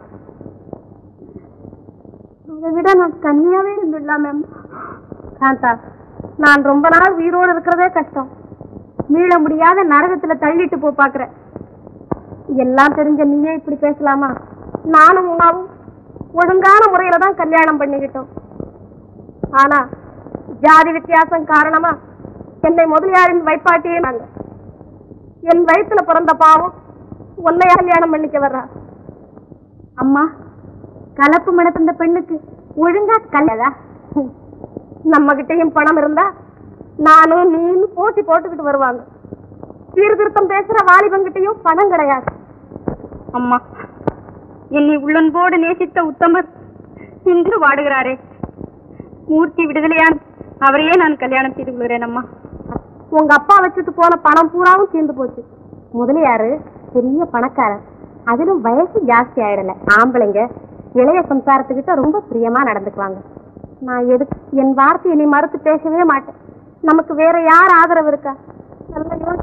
அதை விட நான் கன்னியாவே இருந்துடலாமே காந்தா நான் ரொம்ப நாள் உயிரோடு இருக்கிறதே கஷ்டம் மீள முடியாத நரகத்துல தள்ளிட்டு போ பாக்குறேன் எல்லாம் தெரிஞ்ச நீயே இப்படி பேசலாமா நானும் உமாவும் ஒழுங்கான முறையில தான் கல்யாணம் பண்ணிக்கிட்டோம் ஆனா ஜாதி வித்தியாசம் காரணமா என்னை முதலியாரின் வைப்பாட்டியே நாங்க என் வயித்துல பிறந்த பாவம் உன்னையா கல்யாணம் பண்ணிக்க வர்றா அம்மா கலப்பு மணத்திருந்த பெண்ணுக்கு ஒழுங்கா கல்யாதா நம்ம கிட்டயும் பணம் இருந்தா நானும் நீனும் போட்டி போட்டுக்கிட்டு வருவாங்க சீர்திருத்தம் பேசுற வாலிபங்கிட்டையும் பணம் கிடையாது அம்மா என்னை உள்ளன்போடு நேசித்த உத்தமர் இன்று வாடுகிறாரே மூர்த்தி விடுதலையான் அவரையே நான் கல்யாணம் செய்து கொள்கிறேன் அம்மா உங்க அப்பா வச்சுட்டு போன பணம் பூராவும் தீர்ந்து போச்சு முதலியாரு பெரிய பணக்காரர் அதிலும் வயசு ஜாஸ்தி ஆயிடல ஆம்பளைங்க இளைய சம்சாரத்துக்கிட்ட ரொம்ப பிரியமா நடந்துக்குவாங்க நான் எதுக்கு என் வார்த்தையை நீ மறுத்து பேசவே மாட்டேன் நமக்கு வேற யார் ஆதரவு இருக்கா நல்ல யோசி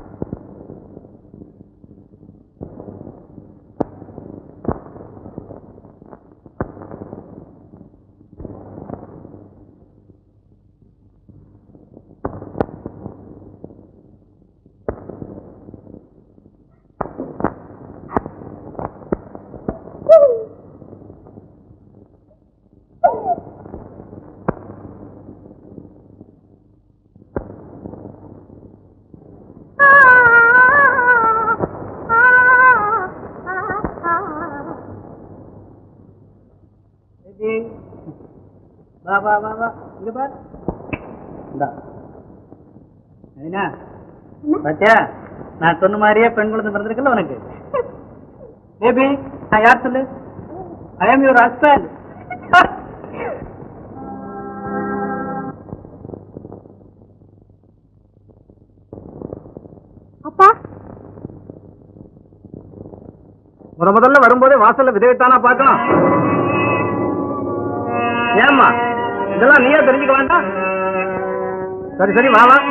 வா வா வா வா இங்க பார் இந்தா என்ன பாத்தியா நான் சொன்ன மாதிரியே பெண் குழந்தை பிறந்திருக்குல்ல உனக்கு பேபி நான் யார் சொல்லு ஐ ஆம் யுவர் ஹஸ்பண்ட் அப்பா முத முதல்ல வரும்போதே வாசல்ல விதவித்தானா பார்க்கணும் ஏம்மா இதெல்லாம் நீயே தெரிஞ்சுக்க வேண்டாம் சரி சரி வா வா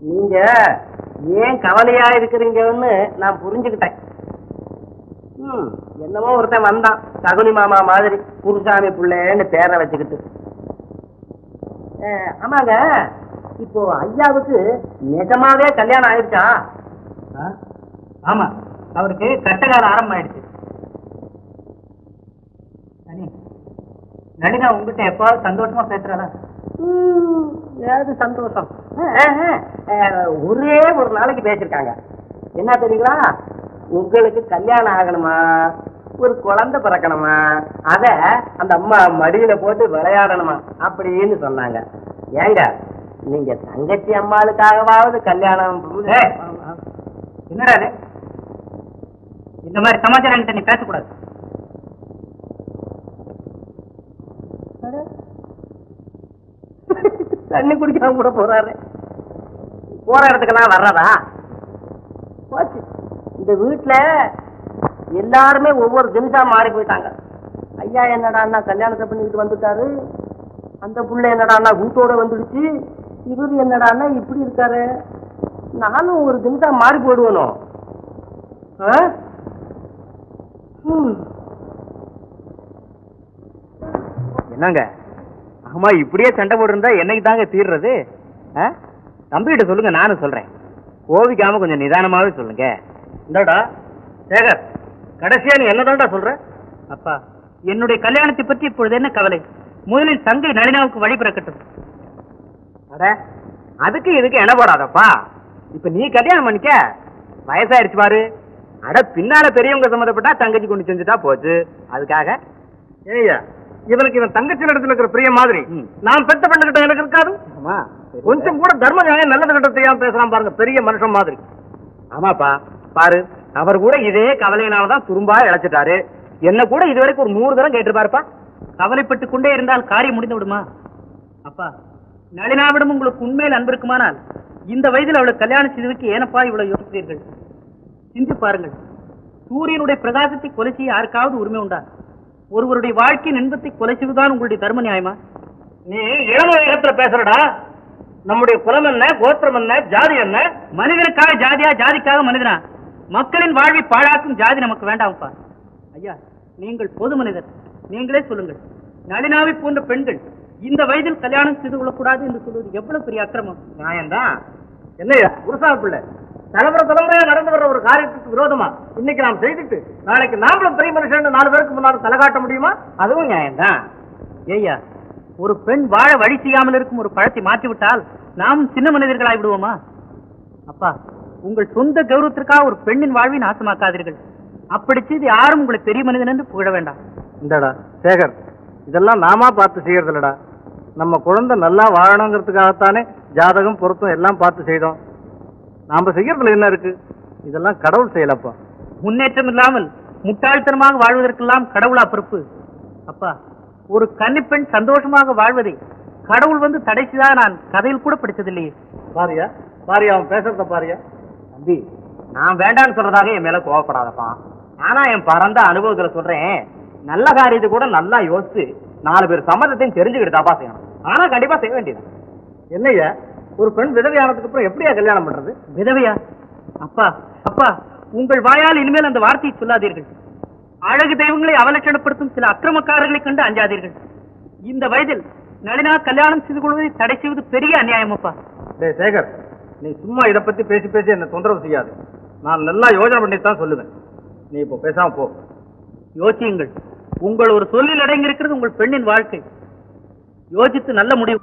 நீங்க ஏன் கவலையா இருக்கிறீங்கன்னு நான் புரிஞ்சுக்கிட்டேன் ம், என்னமோ ஒருத்தன் வந்தான் சகுனி மாமா மாதிரி குருசாமி பிள்ளைன்னு பேரை வச்சுக்கிட்டு அஹ், ஆமாங்க இப்போ ஐயாவுக்கு நிஜமாவே கல்யாணம் ஆயிடுச்சா ஆ? ஆமா அவருக்கு கட்டகால ஆரம்பம் ஆயிடுச்சு நனி, நளினா உங்ககிட்ட எப்பாவது சந்தோஷமா பேசுறாளா ம், ஏது சந்தோஷம் அஹ், அஹ், அஹ், ஒரே ஒரு நாளைக்கு பேசிருக்காங்க என்ன தெரியுங்களா உங்களுக்கு கல்யாணம் ஆகணுமா ஒரு குழந்தை பிறக்கணுமா அத அந்த அம்மா மடியில போட்டு விளையாடணுமா அப்படின்னு சொன்னாங்க ஏங்க நீங்க தங்கச்சி அம்மாளுக்காகவாவது கல்யாணம் ஏய். என்னடா இது இந்த மாதிரி சமாச்சாரம் என்கிட்ட நீ பேசக்கூடாது தண்ணி குடிக்காம கூட போறாரு போற இடத்துக்கெல்லாம் வர்றதா போச்சு இந்த வீட்டுல எல்லாருமே ஒவ்வொரு தினசா மாறி போயிட்டாங்க ஐயா என்னடான்னா கல்யாணத்தை பண்ணிக்கிட்டு வந்துட்டாரு அந்த புள்ள என்னடான்னா வீட்டோட வந்துடுச்சு இவர் என்னடான்னா இப்படி இருக்காரு நானும் ஒரு தினசா மாறி போயிடுவனோ ஆ? ம். என்னங்க ஆமா இப்படியே சண்டை போட்டிருந்தா என்னைக்கு தாங்க தீர்றது ஆ? தம்பிகிட்ட சொல்லுங்க நானும் சொல்றேன் கோவிக்காம கொஞ்சம் நிதானமாவே சொல்லுங்க இந்தாடா சேகர் கடைசியா நீ என்னதான்டா சொல்ற அப்பா என்னுடைய கல்யாணத்தை பற்றி இப்பொழுது என்ன கவலை முதலில் தங்கை நளினாவுக்கு வழி பிறக்கட்டும் அட அதுக்கு இதுக்கு என்ன போடாதப்பா இப்ப நீ கல்யாணம் பண்ணிக்க வயசாயிருச்சு பாரு அட பின்னால பெரியவங்க சம்மந்தப்பட்டா தங்கச்சி கொண்டு செஞ்சுட்டா போச்சு அதுக்காக ஏய்யா இவனுக்கு இவன் தங்கச்சி இடத்துல இருக்கிற பிரிய மாதிரி நான் பெத்த பெண்ணுகிட்ட எனக்கு இருக்காது கொஞ்சம் கூட தர்ம நியாயம் நல்லது கிட்ட தெரியாம பேசுறான் பாருங்க பெரிய மனுஷன் மாதிரி ஆமாப்பா பாரு அவர் கூட இதே கவலையினாலதான் துரும்பா இழைச்சிட்டாரு என்ன கூட இதுவரைக்கும் ஒரு நூறு தரம் கேட்டிருப்பாருப்பா கவலைப்பட்டு கொண்டே இருந்தால் காரியம் முடிந்து விடுமா அப்பா நளினாவிடம் உங்களுக்கு உண்மையில் அன்பு இருக்குமானால் இந்த வயதில் அவளுக்கு கல்யாணம் செய்ததுக்கு ஏனப்பா இவ்வளவு யோசிக்கிறீர்கள் சிந்தி பாருங்கள் சூரியனுடைய பிரகாசத்தை கொலை செய்ய யாருக்காவது உரிமை உண்டா ஒருவருடைய வாழ்க்கையின் இன்பத்தை கொலை செய்வதுதான் உங்களுடைய தர்ம நியாயமா நீ இளம வேகத்துல பேசுறடா நம்முடைய குலம் என்ன கோத்திரம் என்ன ஜாதி என்ன மனிதனுக்காக ஜாதியா ஜாதிக்காக மனிதனா மக்களின் வாழ்வை பாழாக்கும் ஜாதி நமக்கு வேண்டாம்ப்பா ஐயா நீங்கள் பொது மனிதர் நீங்களே சொல்லுங்கள் நளினாவை போன்ற பெண்கள் இந்த வயதில் கல்யாணம் செய்து கொள்ளக்கூடாது என்று சொல்வது எவ்வளவு பெரிய அக்கிரமம் நியாயம்தான் என்னையா குருசாமி பிள்ளை தலைமுறை தலைமுறையா நடந்து வர்ற ஒரு காரியத்துக்கு விரோதமா இன்னைக்கு நாம் செய்துட்டு நாளைக்கு நாமளும் பெரிய மனுஷன் நாலு பேருக்கு முன்னாடி தலை காட்ட முடியுமா அதுவும் நியாயம்தான் ஏய்யா ஒரு பெண் வாழ வழி செய்யாமல் இருக்கும் ஒரு பழத்தை மாற்றிவிட்டால் நாம் சின்ன மனிதர்களாய் விடுவோமா அப்பா உங்கள் சொந்த கௌரவத்திற்காக ஒரு பெண்ணின் வாழ்வை நாசமாக்காதீர்கள் அப்படி செய்து யாரும் உங்களை பெரிய மனிதன் என்று புகழ வேண்டாம் இந்தடா சேகர் இதெல்லாம் நாமா பார்த்து செய்யறதில்லடா நம்ம குழந்தை நல்லா வாழணுங்கிறதுக்காகத்தானே ஜாதகம் பொருத்தம் எல்லாம் பார்த்து செய்தோம் நாம செய்யறதுல என்ன இருக்கு இதெல்லாம் கடவுள் செய்யலப்பா முன்னேற்றம் இல்லாமல் முட்டாள்தனமாக வாழ்வதற்கெல்லாம் கடவுளா பொறுப்பு அப்பா ஒரு கன்னிப்பெண் சந்தோஷமாக வாழ்வதை கடவுள் வந்து தடை செய்தா நான் கதையில் கூட படிச்சதில்லையே பாரியா பாரியா அவன் பேசுறத பாரியா தம்பி நான் வேண்டாம்னு சொல்றதாக என் மேல கோவப்படாதப்பா ஆனா என் பரந்த அனுபவத்துல சொல்றேன் நல்ல காரியத்தை கூட நல்லா யோசிச்சு நாலு பேர் சம்மதத்தையும் தெரிஞ்சுக்கிட்டு தாப்பா செய்யணும் ஆனா கண்டிப்பா செய்ய வேண்டியது என்னய்யா ஒரு பெண் விதவை ஆனதுக்கு அப்புறம் எப்படியா கல்யாணம் பண்றது விதவையா அப்பா அப்பா உங்கள் வாயால் இனிமேல் அந்த வார்த்தையை சொல்லாதீர்கள் அழகு தெய்வங்களை அவலட்சணப்படுத்தும் சில அக்கிரமக்காரர்களை கண்டு அஞ்சாதீர்கள் இந்த வயதில் நளினா கல்யாணம் செய்து கொள்வதை தடை செய்வது பெரிய அநியாயம் அப்பா டேய் சேகர் நீ சும்மா இத பத்தி பேசி பேசி என்ன தொந்தரவு செய்யாது நான் நல்லா யோசனை பண்ணி தான் சொல்லுவேன் நீ இப்போ பேசாம போ யோசியுங்கள் உங்கள் ஒரு சொல்லில் அடங்கியிருக்கிறது உங்கள் பெண்ணின் வாழ்க்கை யோசித்து நல்ல முடிவு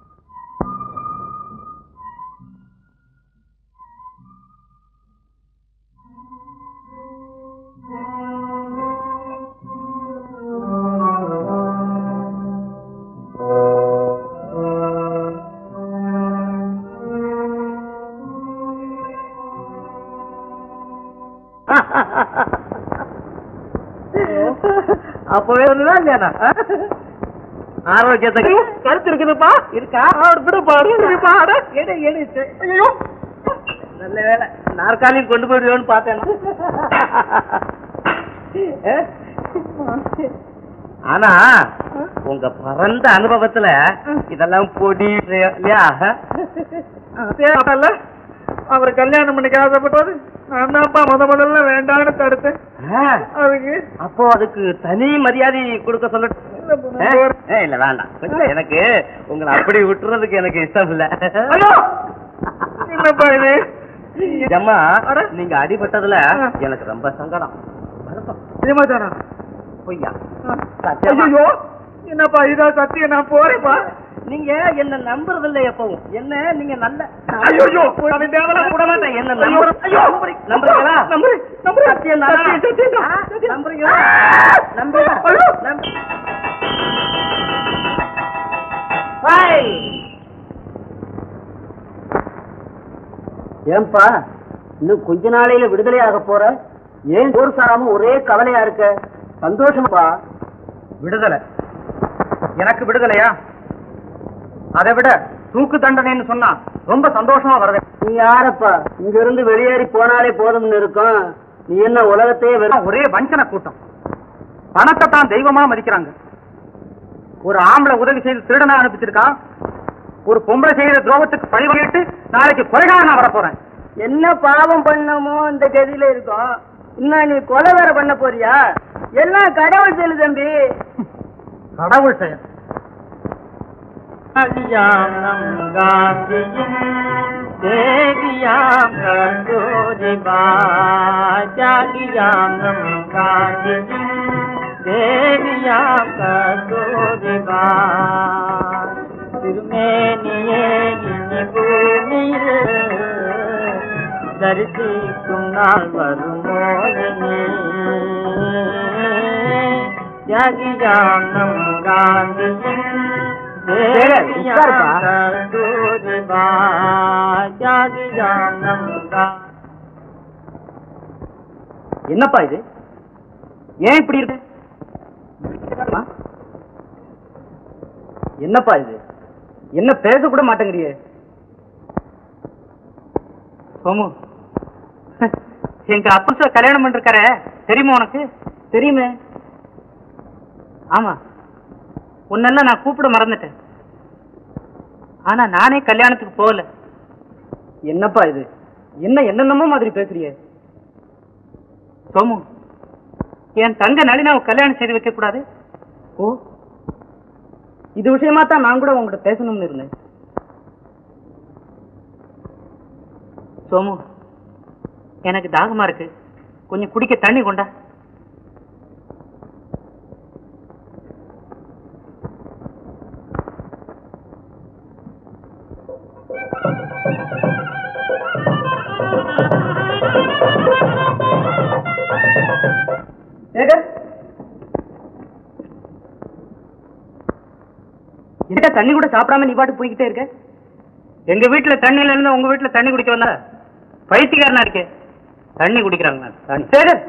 அப்பவே ஒண்ணுதான் இல்லையாடா ஆரோக்கியத்துக்கு கருத்து இருக்குதுப்பா இருக்கா விடுப்பா பாடு எடு எடு ஐயோ நல்ல வேலை நாற்காலியில் கொண்டு போயிடுவோன்னு பார்த்தேன் ஆனா உங்க பரந்த அனுபவத்துல இதெல்லாம் பொடி இல்லையா அவர் கல்யாணம் பண்ணிக்க ஆசைப்பட்டது நான் தான்ப்பா முத முதல்ல வேண்டாம்னு தடுத்தேன் அதுக்கு அப்போ அதுக்கு தனி மரியாதை கொடுக்க சொல்லட்டும் இல்லப்பா, ஆ? நான் போறேன். ஏ, இல்ல வேண்டாம் கொஞ்சம் எனக்கு உங்களை அப்படி விட்டுறதுக்கு எனக்கு இஷ்டம் இல்ல ஐயோ! என்னப்பா இது அம்மா அட. நீங்க அடிபட்டதுல ஆ. எனக்கு ரொம்ப சங்கடம் வருத்தம். நிஜமாதானா பொய்யா சத்தியமா. ஐயோ என்னப்பா இதா சத்தியம் நான் போறேன்ப்பா நீங்க என்ன நம்புறது இல்ல எப்பவும் என்ன நீங்க நல்ல ஐயோ அவன் தேவலா விட மாட்டேன் என்ன ஐயோ, நம்புற- ஐயோ. நம்புறீங்களா நம்புறேன், நம்புறேன். சத்தியம் தானா? சத்தியம், சத்தியம் தான். ஆ, சத்தியம். நம்புறீங்களா? ஆ! நம்புறீங்களா? ஐயோ. நம்பு- ஹாய். ஏன்பா இன்னும் கொஞ்ச நாளையில விடுதலையாக போற ஏன் ஊர் சாராம ஒரே கவலையா இருக்க சந்தோஷமாப்பா விடுதலை எனக்கு விடுதலையா அதை விட தூக்கு தண்டனைன்னு சொன்னா ரொம்ப சந்தோஷமா வருவேன் நீ யாரப்பா இங்க இருந்து வெளியேறி போனாலே போதும்னு இருக்கும் நீ என்ன உலகத்தையே வெறும் ஒரே வஞ்சன கூட்டம் பணத்தை தான் தெய்வமா மதிக்கிறாங்க ஒரு ஆம்பளை உதவி செய்து திருடனா அனுப்பிச்சிருக்கான் ஒரு பொம்பளை செய்யற துரோகத்துக்கு பழி வாங்கிட்டு நாளைக்கு கொலைகாரனா நான் வரப்போறேன் என்ன பாவம் பண்ணமோ இந்த கதியில இருக்கும் இன்னும் நீ கொலை வேற பண்ண போறியா எல்லாம் கடவுள் செயலு தம்பி கடவுள் செயல் கல்யாணம் காந்தியின் தேவியாம் கந்தோதிபா ஜாகியானம் காந்தியின் தேவியாம் கந்தோதிபா திருமேனியே இனி பூமியில் தரிசிக்கும் நாள் வருமோ இனி ஜாகியானம் காந்தியின் என்னப்பா இது ஏன் இப்படி இருக்கு அம்மா? என்னப்பா இது என்ன பேச கூட மாட்டேங்கிறியே சோமு எங்க அப்பா கல்யாணம் பண்ணிருக்காரு தெரியுமா உனக்கு தெரியுமே ஆமா உன்னெல்லாம் நான் கூப்பிட மறந்துட்டேன் ஆனா நானே கல்யாணத்துக்கு போகல என்னப்பா இது என்ன என்னென்னமோ மாதிரி பேசுறியே சோமு என் தங்க நளினாவை கல்யாணம் செய்து வைக்க கூடாது ஓ இது விஷயமா தான் நான் கூட உங்ககிட்ட பேசணும்னு இருந்தேன் சோமு எனக்கு தாகமா இருக்கு கொஞ்சம் குடிக்க தண்ணி கொண்டா சேகர் என்ன தண்ணி கூட சாப்பிடாம நீ பாட்டு போய்கிட்டே இருக்க எங்க வீட்டுல தண்ணியில இருந்து உங்க வீட்டுல தண்ணி குடிக்க வந்தா பைத்தியக்காரனா இருக்கே தண்ணி குடிக்கிறாங்க நான். தண்ணி சேகர்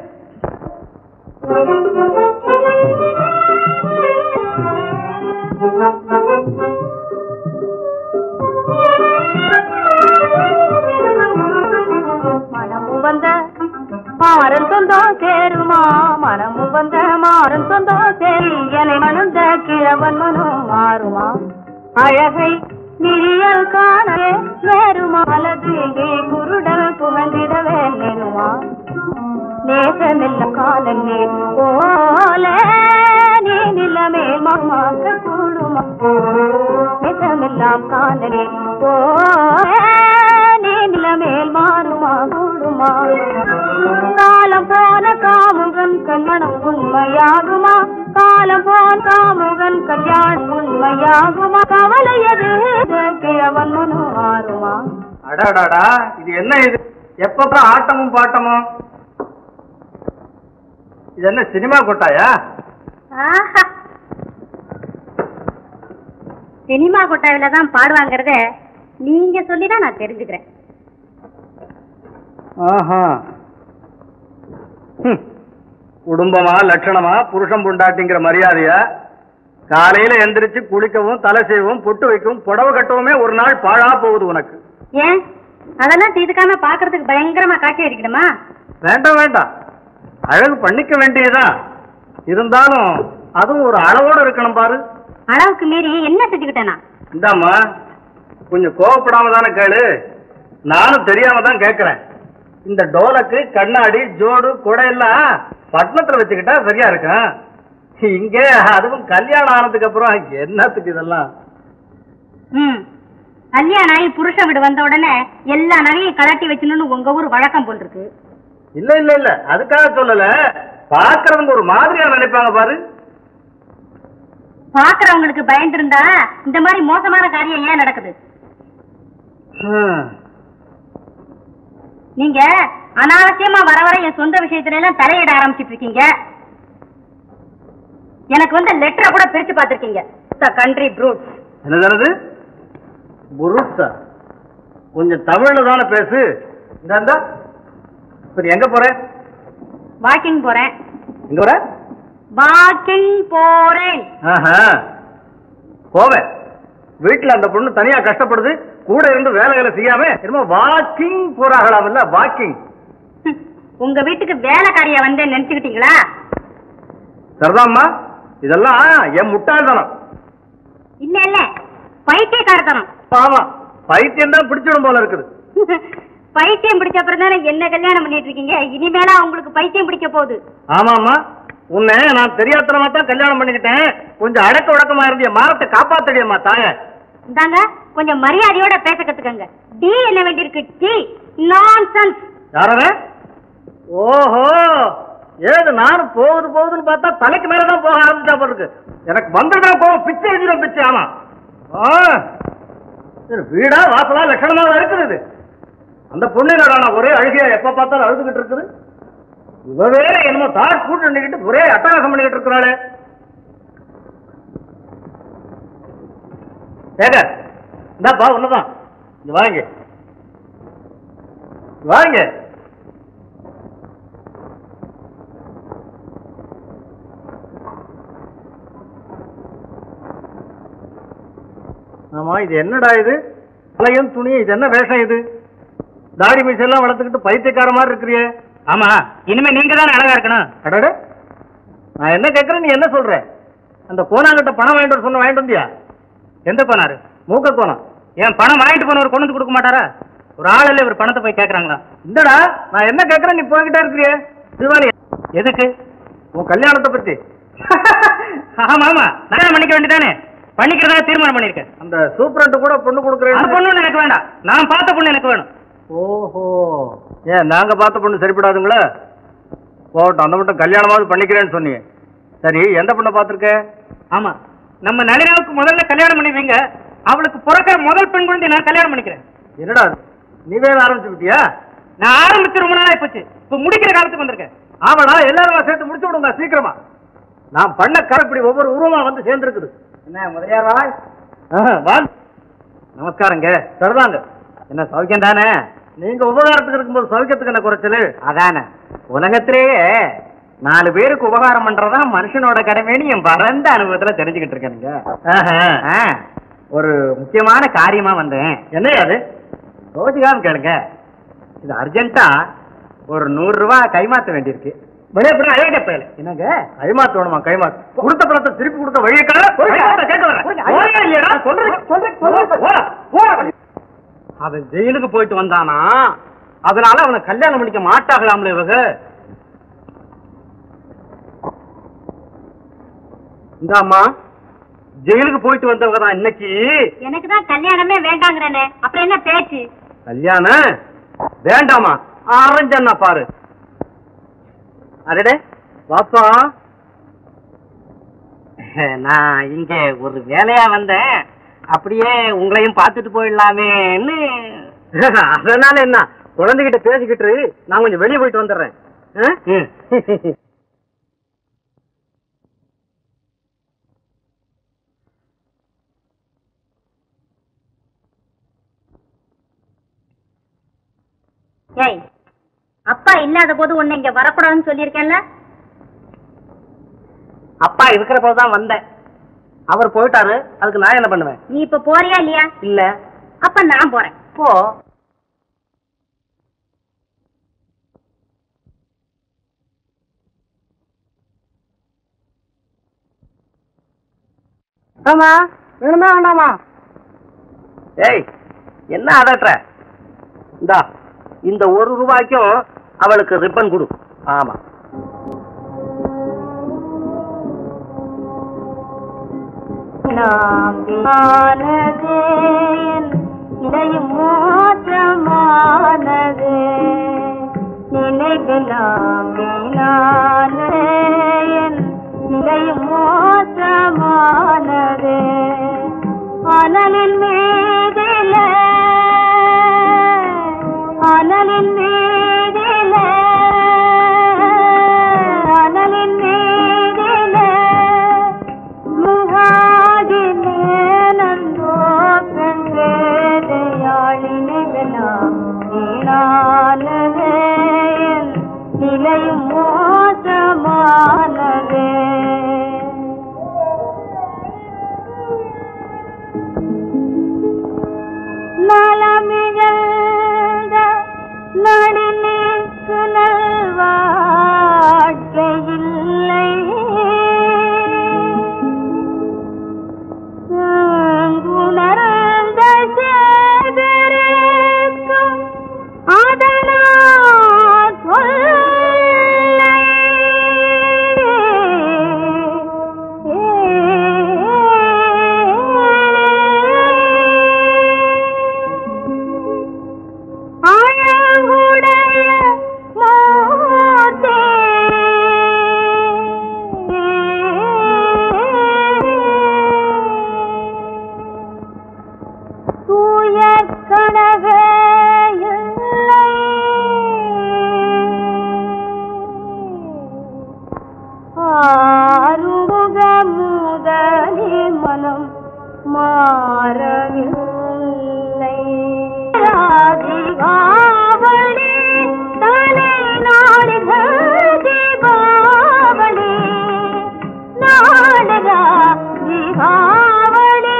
மனமும் வந்த மாறன் சொந்தம் சேருமா மனமும் வந்த மாறன் சொந்தம் சேரு என்னை மணந்த கிழவன் மனம் மாறுமா அழகை நிரியல் காணவே நேருமா அல்லது குருடல் புகழ்ந்திடவே நேருமா நேசமில்ல காலமே போல நீ நிலமே மாமாக்க கூடுமா நேசமில்லாம் காலமே போல நீ நிலமேல் மாறுமா கூடுமா காலம் போன காமுகன் கல்யாணம் உண்மையாகுமா காலம் போன காமுகன் கல்யாணம் உண்மையாகுமா கவலையது கிழவன் மனு மாறுமா அடாடாடா இது என்ன இது எப்பப்ப ஆட்டமும் பாட்டமும் இது என்ன சினிமா கொட்டாயா ஆஹா. சினிமா கொட்டாவில தான் பாடுவாங்கிறத நீங்க சொல்லிதான் நான் தெரிஞ்சுக்கிறேன் ஆஹா ஹம். குடும்பமா லட்சணமா புருஷன் பொண்டாட்டிங்கிற மரியாதைய காலையில எந்திரிச்சு குளிக்கவும் தலை செய்யவும் பொட்டு வைக்கவும் புடவை கட்டவுமே ஒரு நாள் பாழா போகுது உனக்கு ஏன் அதெல்லாம் செய்துக்காம பாக்குறதுக்கு பயங்கரமா காட்சி அடிக்கணுமா வேண்டாம் வேண்டாம் அழகு பண்ணிக்க வேண்டியதுதான் இருந்தாலும் அதுவும் ஒரு அளவோட இருக்கணும் பாரு அளவுக்கு மீறி என்ன செஞ்சுக்கிட்டேனா இந்தாம்மா கொஞ்சம் கோவப்படாம தானே கேளு நானும் தெரியாம தான் கேக்குறேன் இந்த டோலக்கு கண்ணாடி ஜோடு குடை எல்லாம் பட்டணத்துல வச்சுக்கிட்டா சரியா இருக்கும் இங்க அதுவும் கல்யாணம் ஆனதுக்கு அப்புறம் என்னத்துக்கு இதெல்லாம் ம் கல்யாணம் ஆகி புருஷ வீடு வந்த உடனே எல்லா நகையும் கலட்டி வச்சுன்னு உங்க ஊர் வழக்கம் போல் இருக்கு இல்ல இல்ல இல்ல அதுக்காக சொல்லல பாக்குறவங்க ஒரு மாதிரியா நினைப்பாங்க பாரு பாக்குறவங்களுக்கு பயந்து இருந்தா இந்த மாதிரி மோசமான காரியம் ஏன் நடக்குது நீங்க அனாவசியமா வர வர என் சொந்த விஷயத்துல எல்லாம் தலையிட ஆரம்பிச்சிட்டு இருக்கீங்க எனக்கு வந்து லெட்டரை கூட பிரிச்சு பார்த்திருக்கீங்க கண்ட்ரி ப்ரூட் என்னது புருஷா கொஞ்சம் தமிழ்ல தானே பேசு இந்தாண்டா இப்ப நீ எங்க போற வாக்கிங் போறேன் எங்க போற வாக்கிங் போறேன் ஆஹா. போவேன் வீட்டுல அந்த பொண்ணு தனியா கஷ்டப்படுது கூட இருந்து வேலைகளை செய்யாம என்னமோ வாக்கிங் போறாங்களாமல்ல வாக்கிங் ஹம், உங்க வீட்டுக்கு வேலைக்காரியா வந்தேன் நினைச்சுக்கிட்டீங்களா சரிதாம்மா இதெல்லாம் என் முட்டாள்தனம் இல்ல இல்ல பைத்தியக்காரத்தனம் ஆமா பைத்தியம் தான் பிடிச்சிடும் போல இருக்குது பைத்தியம் பிடிச்ச அப்புறம் தானே என்ன கல்யாணம் பண்ணிட்டு இருக்கீங்க இனிமேலா உங்களுக்கு பைத்தியம் பிடிக்க போகுது ஆமாம்மா உன்னை நான் தெரியாத்தனமா தான் கல்யாணம் பண்ணிக்கிட்டேன் கொஞ்சம் அடக்க உடக்கமா இருந்திய மானத்தை காப்பாத்தடியம்மா தாய இந்தாங்க கொஞ்சம் மரியாதையோட பேச கத்துக்கங்க டி என்ன வேண்டியிருக்கு டி நான்சென்ஸ் யாரவே ஓஹோ ஏது நானும் போகுது போகுதுன்னு பார்த்தா தலைக்கு மேலதான் போக ஆரம்பிச்சா போல இருக்கு எனக்கு வந்ததான் போகும் பிச்சை எழுதிடும் பிச்சை ஆமா ஆ. சரி, வீடா வாசலா லட்சணமா இருக்குது இது. அந்த பொண்ணு என்னடா ஒரே அழுகையா எப்ப பார்த்தாலும் அழுதுகிட்டு இருக்குது இவ வேற என்னமோ தார் கூட்டு நின்னுக்கிட்டு ஒரே அட்டகாசம் பண்ணிக்கிட்டு இருக்கிறாளே ஏங்க இந்தாப்பா ஒண்ணுதான் இங்க வாங்க வாங்க ஆமா இது என்னடா இது பழையம் துணி இது என்ன வேஷம் இது தாடி மீசெல்லாம் வளர்த்துக்கிட்டு பைத்தியக்கார மாதிரி இருக்கிறியே ஆமா இனிமே நீங்க தானே அழகா இருக்கணும் அடட நான் என்ன கேட்கறேன் நீ என்ன சொல்ற அந்த கோனாங்கிட்ட பணம் வாங்கிட்டு வர சொன்ன வாங்கிட்டு வந்தியா எந்த போனாரு மூக்க கோணம் என் பணம் வாங்கிட்டு போனவர் கொண்டு வந்து கொடுக்க மாட்டாரா ஒரு ஆள் இல்ல இவர் பணத்தை போய் கேக்குறாங்களா இந்தடா நான் என்ன கேட்கறேன் நீ போய்கிட்டே இருக்கிறியே சிவானி எதுக்கு உன் கல்யாணத்தை பத்தி ஆமா ஆமா கல்யாணம் பண்ணிக்க வேண்டியதானே பண்ணிக்கிறதா தீர்மானம் பண்ணிருக்கேன் அந்த சூப்பரண்ட் கூட பொண்ணு அந்த கொடுக்குறேன் பொண்ணு எனக்கு வேண்டாம் நான் பார்த்த பொண்ணு எனக்கு வேணும் ஓஹோ ஏன் நாங்க பார்த்த பொண்ணு சரிப்படாதுங்களா போகட்டும் அந்த மட்டும் கல்யாணமாவது பண்ணிக்கிறேன்னு சொன்னீங்க சரி எந்த பொண்ணை பார்த்துருக்க ஆமா நம்ம நளினாவுக்கு முதல்ல கல்யாணம் பண்ணிப்பீங்க அவளுக்கு பிறக்கிற முதல் பெண் குழந்தை நான் கல்யாணம் பண்ணிக்கிறேன் என்னடா இது? நீ வேற ஆரம்பிச்சுக்கிட்டியா நான் ஆரம்பிச்சு ரொம்ப நாளா போச்சு இப்ப முடிக்கிற காலத்துக்கு வந்திருக்கேன் ஆமாடா எல்லாரும் சேர்த்து முடிச்சு விடுங்க சீக்கிரமா நான் பண்ண கரப்படி ஒவ்வொரு உருவமா வந்து சேர்ந்துருக்குது என்ன முதலியார் வா வா நமஸ்காரங்க சரிதாங்க என்ன சௌக்கியம் தானே நீங்க உபகாரத்துக்கு இருக்கும்போது சௌக்கியத்துக்கு என்ன குறைச்சலு அதானே உலகத்திலேயே நாலு பேருக்கு உபகாரம் பண்றதா மனுஷனோட கடமைன்னு என் பரந்த அனுபவத்துல தெரிஞ்சுக்கிட்டு இருக்கேனுங்க ஆ, ஒரு முக்கியமான காரியமா வந்தேன் என்ன அது ரோஜிகான்னு கேளுங்க இது அர்ஜென்ட்டா ஒரு நூறு ரூபாய் கைமாத்த வேண்டியிருக்கு வெளியே போய் அழகே பயல என்னங்க கைமாத்து வேணுமா கைமாத்து கொடுத்த பணத்தை திருப்பி கொடுத்த வழியை காண கேட்க வரேன் ஓயா இல்லையாடா? சொல்றேன், சொல்றேன், சொல்றேன். ஓடா, ஓடா. அவன் ஜெயிலுக்கு போயிட்டு வந்தானா அதனால அவனை கல்யாணம் பண்ணிக்க மாட்டாகலாம்ல இவங்க இந்தாம்மா ஜெயிலுக்கு போயிட்டு வந்தவங்க தான் இன்னைக்கு எனக்கு தான் கல்யாணமே வேண்டாங்கிறனே அப்புறம் என்ன பேச்சு கல்யாணம் வேண்டாமா ஆரஞ்சண்ணா பாரு அடடே வாப்பா நான் இங்க ஒரு வேலையா வந்தேன் அப்படியே உங்களையும் பார்த்துட்டு போயிடலாமேன்னு அதனால என்ன குழந்தைகிட்ட பேசிக்கிட்டு இரு. நான் கொஞ்சம் வெளியே போயிட்டு வந்துடுறேன் ஆ? ம். ஏய் அப்பா இல்லாத போது உன்னை இங்க வரக்கூடாதுன்னு சொல்லியிருக்கேன்ல அப்பா இருக்கிற போதுதான் வந்தேன் அவர் போயிட்டாரு அதுக்கு நான் என்ன பண்ணுவேன் நீ இப்ப போறியா இல்லையா இல்ல அப்ப நான் போறேன் போ ஆமா வேணுமா வேண்டாமா ஏய் என்ன அதட்டுற இந்தா இந்த ஒரு ரூபாய்க்கும் அவளுக்கு ரிப்பன் கொடு ஆமா நாம்பியானது இலையும் மோசமானது நினைவெல்லாம் வீணானது நிலையும் மோசமானது அனலின் மீதில அனலின் மீதில அனலின் மீதில முகாதினேனந்தோ பெண்வேதையாளினெல்லாம் வீணானதே என் நிலையும் மோசமானதே நலமிழந்த நடினேக்கு நல்வாழ்க்கை இல்லை உணர்ந்த சேதருக்கும் அதனால் அழகுடைய மூர்த்தி தூய கனவே இல்லை ஆறுமுக முதலி மனம் மாறவில்லை தீபாவளி தலை நாடுகள் தீபாவளி நாடுகா தீபாவளி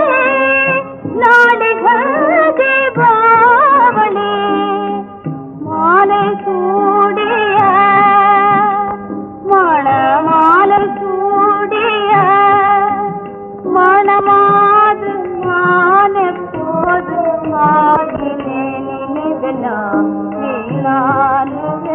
நாடுகள் தீபாவளி மாலை சூடிய மணமாலை சூடிய மணமாது நான் எப்போது ஆகினேன் நினைவெல்லாம் வீணானதே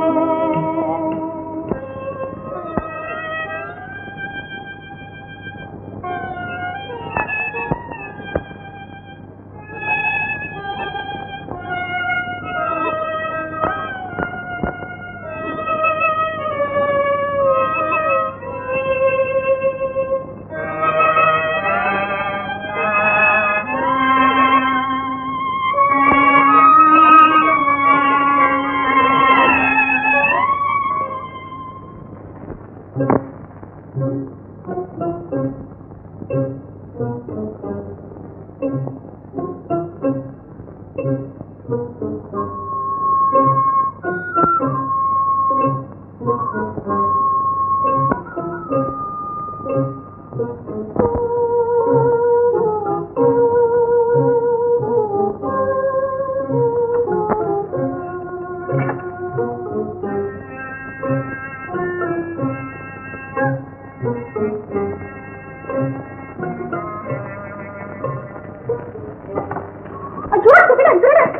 ஐயோ திருடன் திருடன்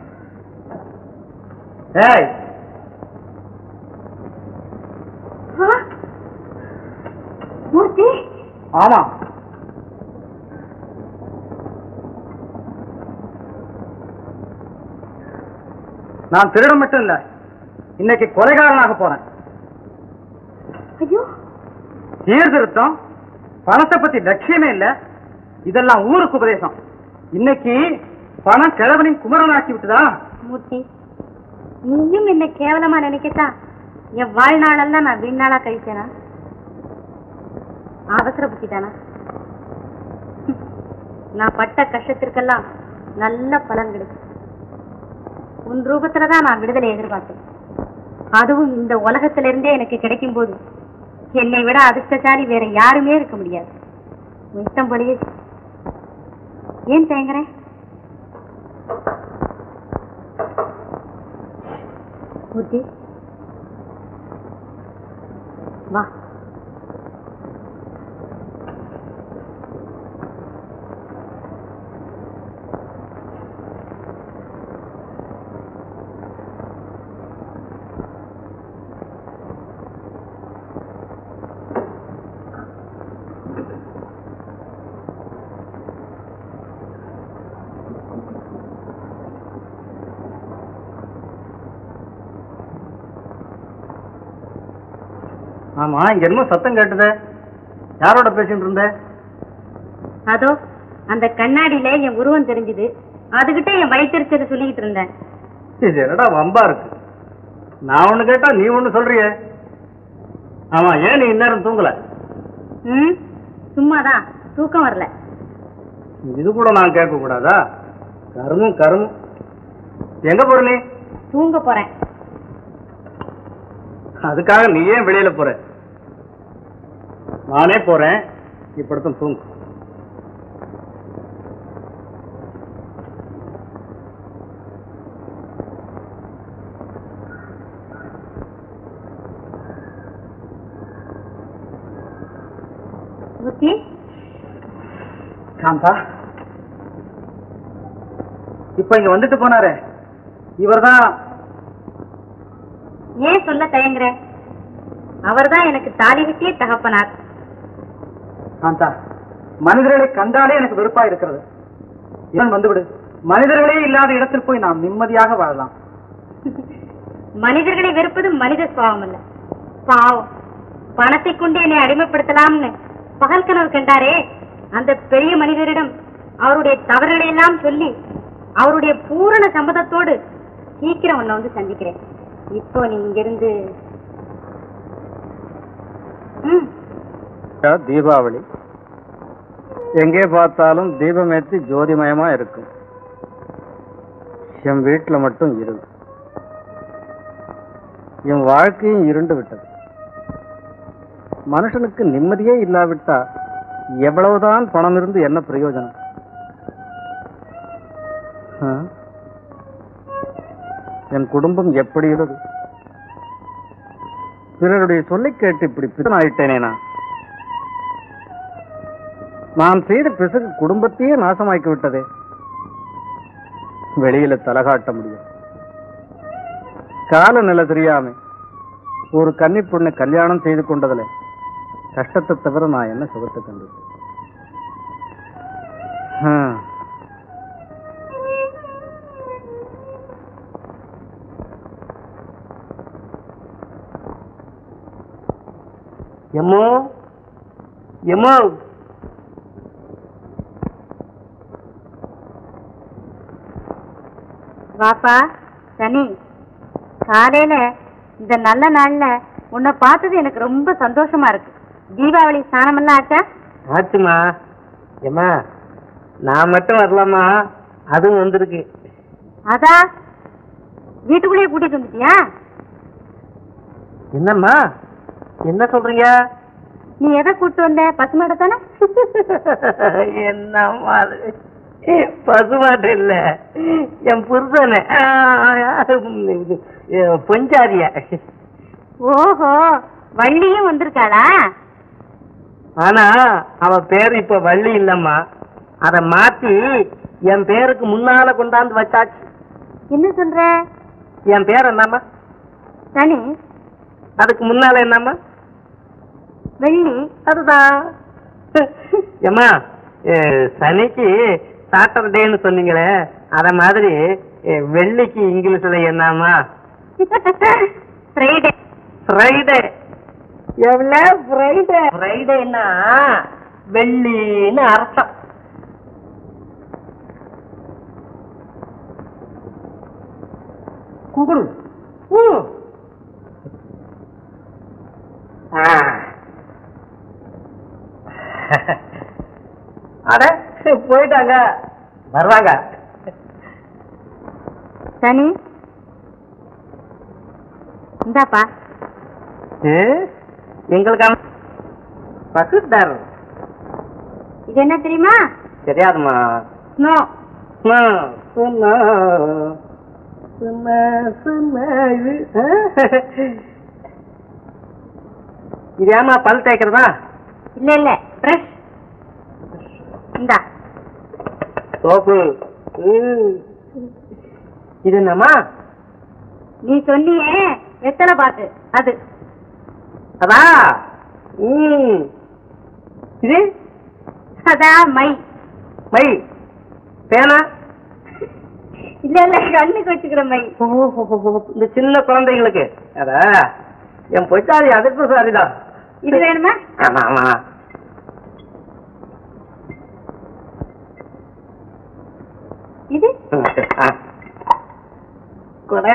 ஏய் ஆ? மூர்த்தி ஆமா நான் திருடன் மட்டும் இல்ல இன்னைக்கு கொலைகாரனாக போறேன் ஐயோ சீர்திருத்தம் பணத்தை பத்தி லட்சியமே இல்ல இதெல்லாம் ஊருக்கு உபதேசம் இன்னைக்கு பணம் கிழவனின் குமரனாக்கி விட்டுதா மூர்த்தி நீயும் என்ன கேவலமா நினைக்கத்தா என் வாழ்நாளெல்லாம் நான் வீணாளா கழிச்சேனா அவசர புத்திதானா ஹம். நான் பட்ட கஷ்டத்திற்கெல்லாம் நல்ல பலன் கிடைக்கும் உன் ரூபத்துலதான் நான் விடுதலை எதிர்பார்த்தேன் அதுவும் இந்த உலகத்திலிருந்தே எனக்கு கிடைக்கும் போது என்னை விட அதிர்ஷ்டசாலி வேற யாருமே இருக்க முடியாது உன் இஷ்டம் போலயே செய். ஏன் தயங்குறேன் மூர்த்தி வா ஆமா இங்க என்னமோ சத்தம் கேட்டதே யாரோட பேசிட்டு இருந்த அதோ அந்த கண்ணாடியில என் உருவம் தெரிஞ்சுது அதுகிட்ட என் வயிற்றுச்சதை சொல்லிக்கிட்டு இருந்தேன் இது என்னடா வம்பா இருக்கு நான் ஒண்ணு கேட்டா நீ ஒண்ணு சொல்றியே ஆமா ஏன் நீ இந்நேரம் தூங்கல ம் சும்மாதான் தூக்கம் வரல இது கூட நான் கேட்க கூடாதா கருமும் கருமும் எங்க போற நீ தூங்க போறேன் அதுக்காக நீ ஏன் வெளியில போற நானே போறேன் இப்படித்தான் தூங்கு ஓகே காந்தா இப்ப இங்க வந்துட்டு போனாரே இவர்தான் ஏன் சொல்ல தயங்குற அவர்தான் எனக்கு தாலி கட்டிய தகப்பனார் காந்தா மனிதர்களை கண்டாலே எனக்கு வெறுப்பா இருக்கிறது இவன் வந்துவிடு மனிதர்களே இல்லாத இடத்தில் போய் நாம் நிம்மதியாக வாழலாம் மனிதர்களை வெறுப்பது மனித சுவாவம் அல்ல பாவம் பணத்தை கொண்டு என்னை அடிமைப்படுத்தலாம்னு பகல் கனவு கண்டாரே அந்த பெரிய மனிதரிடம் அவருடைய தவறுகளை எல்லாம் சொல்லி அவருடைய பூரண சம்மதத்தோடு சீக்கிரம் உன்னை வந்து சந்திக்கிறேன் இப்போ நீ இங்கிருந்து ம் தீபாவளி எங்கே பார்த்தாலும் தீபமேத்தி ஜோதிமயமா இருக்கும் என் வீட்டுல மட்டும் இரு என் வாழ்க்கையும் இருண்டு விட்டது மனுஷனுக்கு நிம்மதியே இல்லாவிட்டா எவ்வளவுதான் பணம் இருந்து என்ன பிரயோஜனம் ஆ? என் குடும்பம் எப்படி உள்ளது பிறருடைய சொல்லை கேட்டு இப்படி பித்தன் ஆயிட்டேனே நான் நான் செய்த பிசகு குடும்பத்தையே நாசமாக்கி விட்டதே வெளியில தலகாட்ட முடியும் கால நிலை தெரியாம ஒரு கன்னி பொண்ணை கல்யாணம் செய்து கொண்டதுல கஷ்டத்தை தவிர நான் என்ன சுகத்தை கண்டு எம்மோ எம்மோ வாப்பா சனி காலையில இந்த நல்ல நாள்ல உன்னை பார்த்தது எனக்கு ரொம்ப சந்தோஷமா இருக்கு தீபாவளி ஸ்நானம் எல்லாம் ஆச்சா ஆச்சுமா ஏமா நான் மட்டும் வரலாமா அதுவும் வந்திருக்கு அதா வீட்டுக்குள்ளேயே கூட்டிட்டு வந்துட்டியா என்னம்மா என்ன சொல்றீங்க நீ எதை கூட்டு வந்த பசுமாடை தானே என்னம்மா அது பசுமாட்டு இல்ல என் புருஷனு பொஞ்சாதிய ஓஹோ வள்ளியும் வந்திருக்காளா ஆனா அவ பேரு இப்ப வள்ளி இல்லம்மா அத மாத்தி என் பேருக்கு முன்னால கொண்டாந்து வச்சாச்சு என்ன சொல்ற என் பேர் என்னம்மா சனி அதுக்கு முன்னால என்னம்மா வெள்ளி அதுதான் ஏம்மா ஏ, சனிக்கு சாட்டர்டேன்னு சொன்னீங்களே அத மாதிரி ஏ, வெள்ளிக்கு இங்கிலீஷ்ல என்னம்மா ஃப்ரைடே ஃப்ரைடே எவ்வளோ ஃப்ரைடே ஃப்ரைடேனா வெள்ளின்னு அர்த்தம் கும்பிடு ம். ஆ. அட போயிட்டாங்க வருவாங்க சனி இந்தாப்பா ஏ, எங்களுக்கான பசுத்தார் இது என்ன தெரியுமா தெரியாதுமா நோ சும்மா, சும்மா, சும்மா, சும்மா இது, ஆ? இது ஏமா பல் தேய்க்கிறதா இல்ல இல்ல பிரஷ் இந்தா சோப்பு ம். இது என்னம்மா நீ சொன்னியே வெத்தலை பாக்கு அது அதா ம். இது அதான் மை மை பேனா இல்ல இல்ல கண்ணுக்கு வச்சுக்கிற மை இந்த சின்ன குழந்தைங்களுக்கு அதா என் பொச்சாதி அதிர்ப்பு சாரிதான் இது வேணுமா ஆமா ஆமா இது ஆ. கொடை.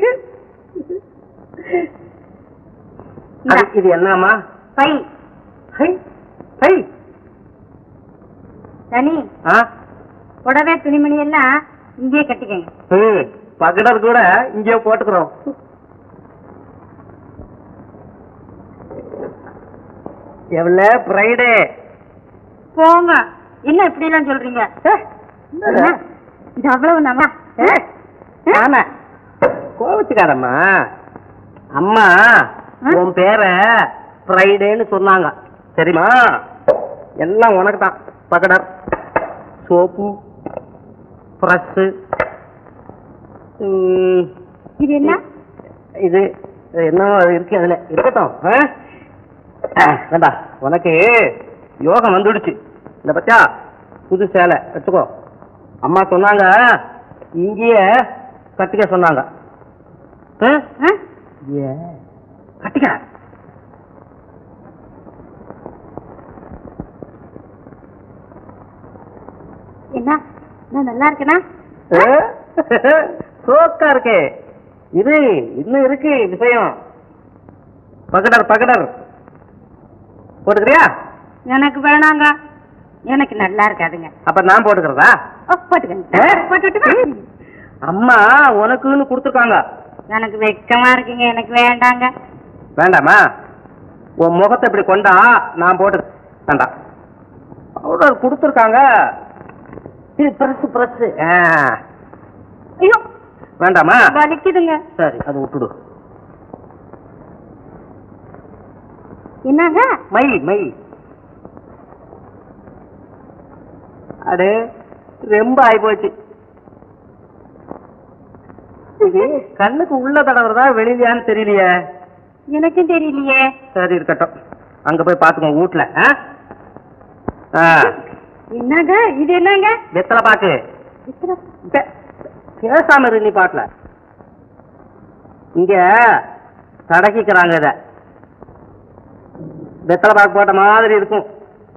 இந்தா. அது- இது என்னம்மா பை ஹை ஹை தனி ஆ புடவை துணிமணி எல்லாம் இங்கேயே கட்டிக்கங்க ம் பகடர் கூட இங்கே போட்டுக்கிறோம் எவ்வளோ ஃப்ரைடே போங்க என்ன இப்படி எல்லாம் சொல்றீங்க என்ன? இது அவ்வளவு நம்ம ஆமா கோவச்சுக்காரம்மா அம்மா உன் பேரை ஃப்ரைடேன்னு சொன்னாங்க சரிம்மா எல்லாம் உனக்கு தான் பகடர் சோப்பு ப்ரஸ்ஸு இது என்ன இது என்னவோ அது இருக்கு அதுல இருக்கட்டும் ஆ? ஆ, வேண்டா உனக்கு யோகம் வந்துடுச்சு இந்த பச்சா புது சேலை வச்சுக்கோ அம்மா சொன்னாங்க இங்கேயே கட்டிக்க சொன்னாங்க ஆ? ஆ? ஏ கட்டிக்க என்ன நான் நல்லா இருக்கேனா சோக்கா இருக்கே இது இன்னும் இருக்கு விஷயம் பகடர் பகடர் போட்டுக்கிறியா எனக்கு வேணாங்க எனக்கு நல்லா இருக்காதுங்க அப்ப நான் போட்டுக்கிறதா ஓ, போட்டுக்கங்க ஆ? போட்டுட்டுமா? அம்மா உனக்குன்னு கொடுத்துருக்காங்க எனக்கு வெக்கமா இருக்குங்க எனக்கு வேண்டாங்க வேண்டாமா உன் முகத்தை இப்படி கொண்டா நான் போட்டு வேண்டாம் பவுடர் கொடுத்துருக்காங்க இது பிரஸ் பிரஸ் ஐயோ வேண்டாமா வலிக்குதுங்க சரி அது விட்டுடு என்னங்க மை மை அடே ரொம்ப ஆயிப்போச்சு இது கண்ணுக்கு உள்ள தடவுறதா வெளியிலையான்னு தெரியலையே எனக்கும் தெரியலையே சரி இருக்கட்டும் அங்க போய் பாத்துக்கோ வீட்ல ஆ? ஆ என்னங்க இது என்னங்க வெத்தலை பாக்கு இத்தனை- பே- பேசாம இரு நீ பாட்டுல இங்க தடக்கிக்கிறாங்க இத வெத்தலை பாக்கு போட்ட மாதிரி இருக்கும்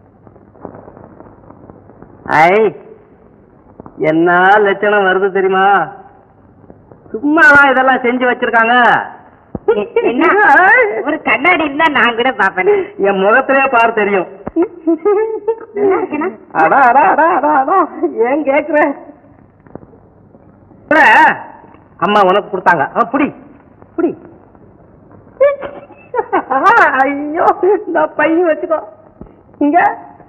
ஐ என்ன லட்சணம் வருது தெரியுமா சும்மாதான் இதெல்லாம் செஞ்சு வச்சிருக்காங்க என்ன ஒரு கண்ணாடி இருந்தா நான் கூட பாப்பேன் என் முகத்திலே பார் தெரியும் நல்லா இருக்கேனா? அடா அடா அடா அடா அடா ஏன் கேக்குற இல்ல, அம்மா உனக்கு கொடுத்தாங்க ஆ, புடி புடி ஐயோ இந்த பையன் வச்சுக்கோ இங்க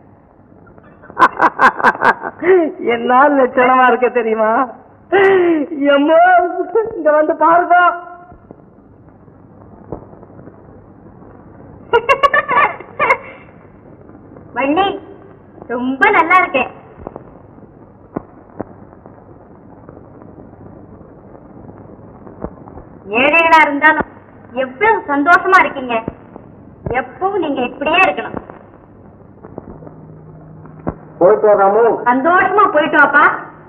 என்ன லட்சணமா இருக்க தெரியுமா எம்மோ இங்க வந்து பாருங்க வள்ளி ரொம்ப நல்லா இருக்கேன் ஏழைகளா இருந்தாலும் எவ்வளவு சந்தோஷமா இருக்கீங்க எப்பவும் நீங்க இப்படியே இருக்கணும் போயிட்டு வராமோ சந்தோஷமா போயிட்டு வாப்பா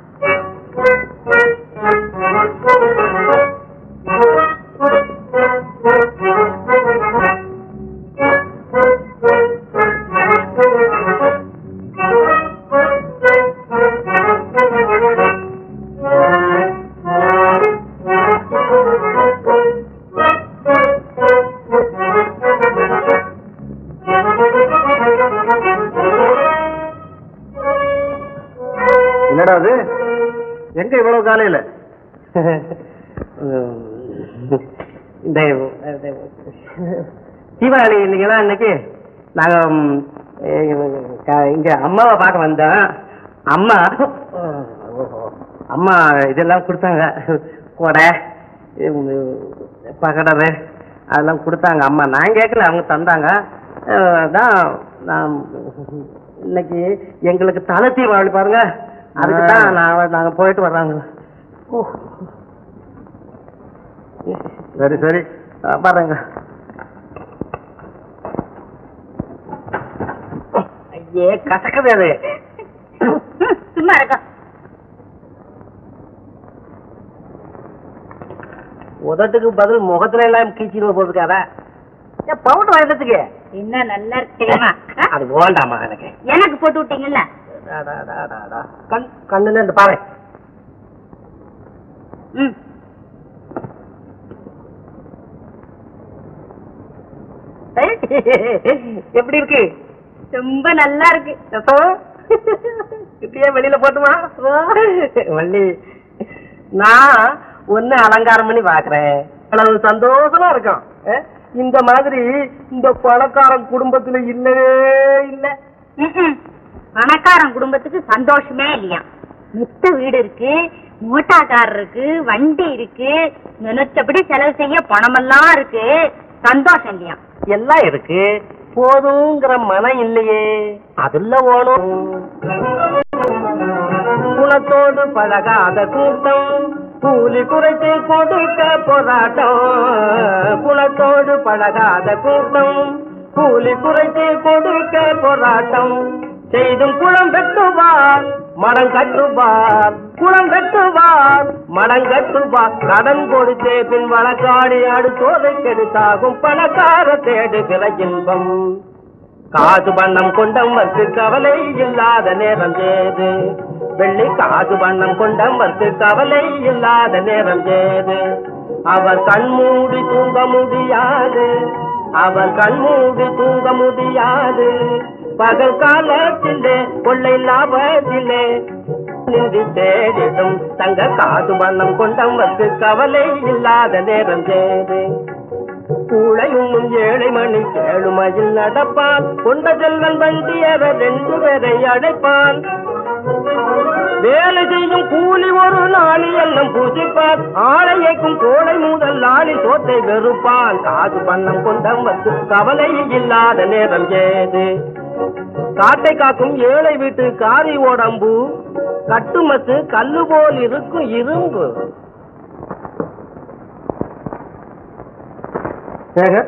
என்னடா அது எங்க இவ்வளவு காலையில இந்த இந்த தீபாவளி இன்னைக்கெல்லாம் இன்னைக்கு நாங்க ம், எ- க- இங்க அம்மாவை பார்க்க வந்தோம் அம்மா அம்மா இதெல்லாம் கொடுத்தாங்க கொடை இது, பகடரு அதெல்லாம் கொடுத்தாங்க அம்மா நான் கேட்கல அவங்க தந்தாங்க அஹ், அதான் நான் இன்னைக்கு எங்களுக்கு தலை தீபாவளி பாருங்க அதுக்கு தான் நான் நாங்கள் போயிட்டு வர்றாங்க ஓ சரி சரி அஹ், பாருங்க ஐயே கசக்குது அது சும்மா இருக்கும் உதட்டுக்கு பதில் முகத்துல எல்லாம் கீச்சிடுவ போட்டுருக்காரா பவுடர் வாங்கினதுக்கு என்ன நல்லா இருக்கு தெரியுமா ஆ? அது போண்டாமா எனக்கு எனக்கு போட்டு விட்டீங்கல்ல அடா, அடா, அடா, அடா. கண் கண்ணுல இந்த பாரு ம் எப்படி இருக்கு ரொம்ப நல்லா இருக்கு அப்போ இப்படியே வெளியில போட்டுமா வள்ளி நான் ஒண்ணு அலங்காரம் பண்ணி பாக்குறேன் அவ்வளவு சந்தோஷமா இருக்கும் அஹ், இந்த மாதிரி இந்த பணக்காரன் குடும்பத்துல இல்லவே இல்ல ம்ம். பணக்காரன் குடும்பத்துக்கு சந்தோஷமே இல்லையா மித்த வீடு இருக்கு மோட்டார் கார் இருக்கு வண்டி இருக்கு நினைச்சபடி செலவு செய்ய பணமெல்லாம் இருக்கு சந்தோஷம் இல்லையா எல்லாம் இருக்கு போதுங்கிற மனம் இல்லையே அதுல ஓணும் குலத்தோடு பழகாத கூட்டம் கூலி குறைத்து கொடுக்க போராட்டம் குலத்தோடு பழகாத கூட்டம் கூலி குறைத்து கொடுக்க போராட்டம் செய்தும் குளம் வெட்டுவார் மடம் கட்டுவார் குளம் வெட்டுவார் மடம் கட்டுவார் கடன் கொடுத்தே பின் வழக்காடி அடுத்தோதை கெடுத்தாகும் பணக்கார தேடுகிற இன்பம் காசு வண்ணம் கொண்டம் வந்து கவலை இல்லாத நேரம் ஏது வெள்ளி காசு வண்ணம் கொண்டம் வந்து கவலை இல்லாத நேரம் ஏது அவர் கண்மூடி தூங்க முடியாது அவர் கண்மூடி தூங்க முடியாது பகல் காலத்திலே கொள்ளை லாபத்திலே நின்று தேடிடும் தங்க காசு வண்ணம் கொண்டம் வந்து கவலை இல்லாத நேரம் ஏது கூழையும் ஏழை மணி கேளுமையில் நடப்பான் கொண்ட செல்வன் வண்டியர ரெண்டு பேரை அழைப்பான் வேலை செய்யும் கூலி ஒரு நாளி எண்ணம் பூசிப்பான் ஆளையைக்கும் கோடை முதல் நாளி சோத்தை வெறுப்பான் காசு பண்ணம் கொண்டம் வந்து கவலை இல்லாத நேரம் ஏது காட்டை காக்கும் ஏழை வீட்டு காரி ஓடம்பு கட்டுமத்து கல்லு போல் இருக்கும் இரும்பு சேகர்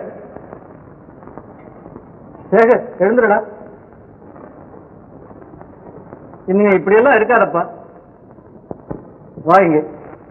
சேகர் எழுந்துடா நீங்க இப்படியெல்லாம் இருக்காதப்பா வாங்க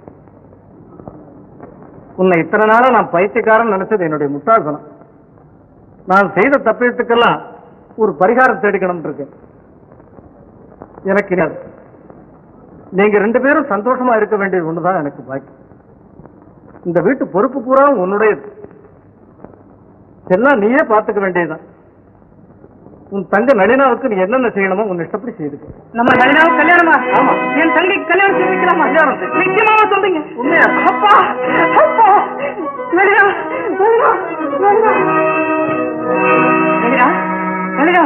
உன்னை இத்தனை நாளா நான் பைத்தியக்காரன் நினைச்சது என்னுடைய முட்டாள்தனம் நான் செய்த தப்பியத்துக்கெல்லாம் ஒரு பரிகாரம் தேடிக்கணும் இருக்கேன் எனக்கு தெரியாது நீங்க ரெண்டு பேரும் சந்தோஷமா இருக்க வேண்டியது ஒண்ணுதான் எனக்கு பாக்கி இந்த வீட்டு பொறுப்பு பூரா உன்னுடையது எல்லாம் நீயே பார்த்துக்க வேண்டியதுதான் உன் தங்க நளினாவுக்கு நீ என்னென்ன செய்யணுமோ உன் இஷ்டப்படி செய்துக்க நம்ம நளினாவும் கல்யாணமா ஆமா என் தங்கைக்கு கல்யாணம் செய்து வைக்கலாமா கல்யாணம் நிச்சயமாவா சொல்றீங்க உண்மையா அப்பா அப்பா நளினா நளினா நளினா நளினா நளினா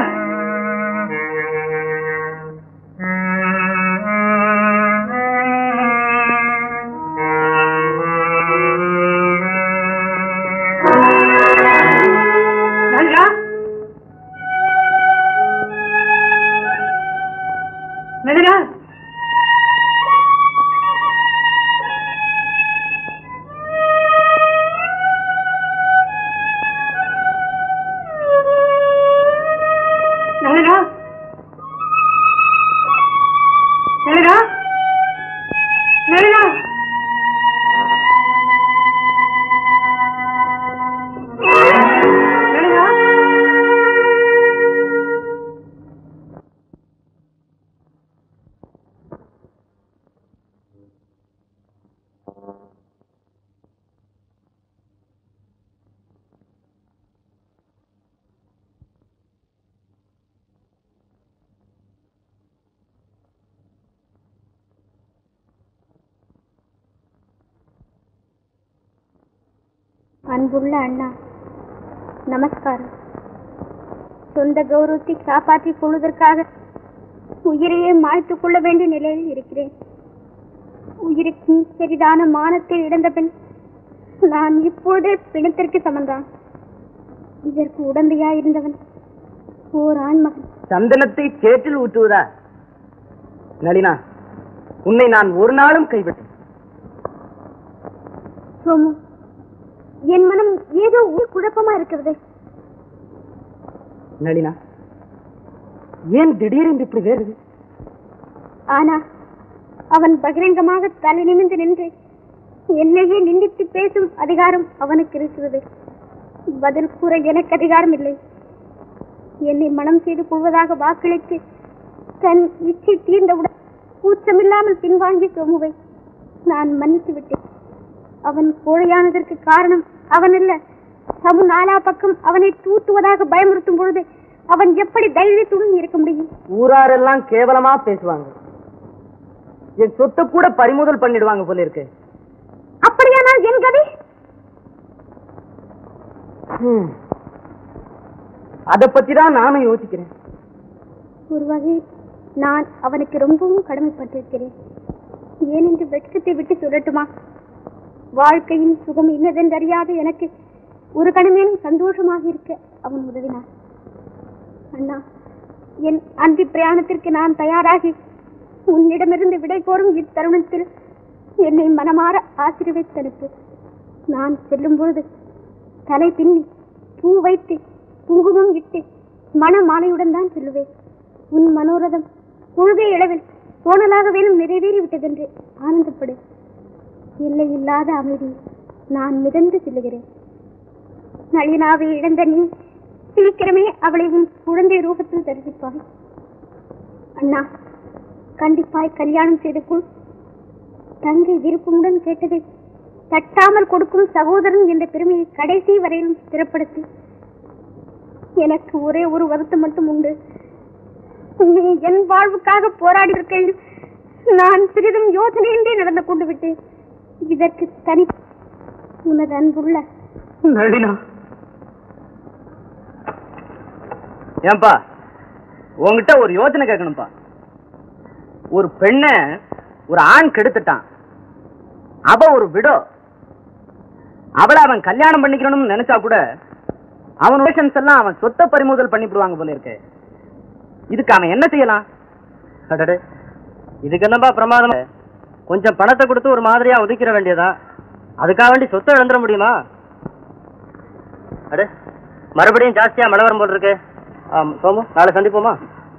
நளினா நளினா நளினா நளினா நளினா நளினா அன்புள்ள அண்ணா நமஸ்காரம் சொந்த கௌரவத்தை காப்பாற்றிக் கொள்வதற்காக உயிரையே மாய்த்துக் கொள்ள வேண்டிய நிலையில் இருக்கிறேன் உயிருக்கும் பெரிதான மானத்தை இழந்த பின் நான் இப்பொழுதே பிணத்திற்கு சமந்தான் இதற்கு உடந்தையா இருந்தவன் ஓர் ஆண்மகன் சந்தனத்தை சேற்றில் ஊற்றுவதா நளினா உன்னை நான் ஒரு நாளும் கைவிட்டேன் சோமு என் மனம் ஏதோ ஒரு குழப்பமா இருக்கிறது நளினா ஏன் திடீரென்று இப்படி வேறுது ஆனா அவன் பகிரங்கமாக தலை நிமிர்ந்து நின்று என்னையே நிந்தித்து பேசும் அதிகாரம் அவனுக்கு இருக்கிறது பதில் கூற எனக்கு அதிகாரம் இல்லை என்னை மனம் செய்து கொள்வதாக வாக்களித்து தன் இச்சை தீர்ந்தவுடன் கூச்சமில்லாமல் பின்வாங்கி சோமுவை நான் மன்னித்து விட்டேன் அவன் கோழையானதற்கு காரணம் அவன் அல்ல சமு நாலா பக்கம் அவனை தூத்துவதாக பயமுறுத்தும் பொழுது அவன் எப்படி தைரியத்துடன் இருக்க முடியும் ஊராரெல்லாம் கேவலமா பேசுவாங்க என் சொத்தை கூட பறிமுதல் பண்ணிடுவாங்க போல இருக்கு அப்படியானால் என் கதை அத பத்தி தான் நானும் யோசிக்கிறேன் ஒரு வகையில் நான் அவனுக்கு ரொம்பவும் கடமைப்பட்டிருக்கிறேன் ஏனென்று வெட்கத்தை விட்டு சொல்லட்டுமா வாழ்க்கையின் சுகம் இன்னதென்றறியாத எனக்கு ஒரு கணமேனும் சந்தோஷமாக இருக்க அவன் உதவினான் அண்ணா என் அந்தி பிரயாணத்திற்கு நான் தயாராகி உன்னிடமிருந்து விடை கோரும் இத்தருணத்தில் என்னை மனமாற ஆசீர்வதித்தனுப்பு நான் செல்லும் பொழுது தலை பின்னி பூ வைத்து குங்குமம் இட்டு மன மாலையுடன் தான் செல்லுவேன் உன் மனோரதம் கொள்கை அளவில் கோணலாகவேனும் நிறைவேறி விட்டதென்று ஆனந்தப்படு எல்லை இல்லாத அமைதி நான் மிதந்து செல்லுகிறேன் நளினாவை இழந்த நீ சீக்கிரமே அவளை உன் குழந்தை ரூபத்தில் தரிசிப்பாய் அண்ணா கண்டிப்பாய் கல்யாணம் செய்து கொள் தங்கை விருப்பமுடன் கேட்டதை தட்டாமல் கொடுக்கும் சகோதரன் என்ற பெருமையை கடைசி வரையிலும் ஸ்திரப்படுத்தி எனக்கு ஒரே ஒரு வருத்தம் மட்டும் உண்டு நீ என் வாழ்வுக்காக போராடி இருக்கையில் நான் சிறிதும் யோசனையின்றி நடந்து கொண்டு விட்டேன் இதற்கு தனி உனது அன்புள்ள நளினா ஏன்பா உன்கிட்ட ஒரு யோசனை கேட்கணும்பா ஒரு பெண்ண ஒரு ஆண் கெடுத்துட்டான் அவ ஒரு விடோ அவளை அவன் கல்யாணம் பண்ணிக்கணும்னு நினைச்சா கூட அவன் ரிலேஷன்ஸ் எல்லாம் அவன் சொத்தை பறிமுதல் பண்ணிவிடுவாங்க போல இருக்கு இதுக்கு அவன் என்ன செய்யலாம் அடடே இதுக்கு என்னப்பா பிரமாதம் கொஞ்சம் பணத்தை கொடுத்து ஒரு மாதிரியா ஒதுக்கிற வேண்டியதா அதுக்காக வேண்டி சொத்தை இழந்துட முடியுமா அடே மறுபடியும் ஜாஸ்தியா மழை வரும் போல் இருக்கு ஆம், சோமு நாளை சந்திப்போமா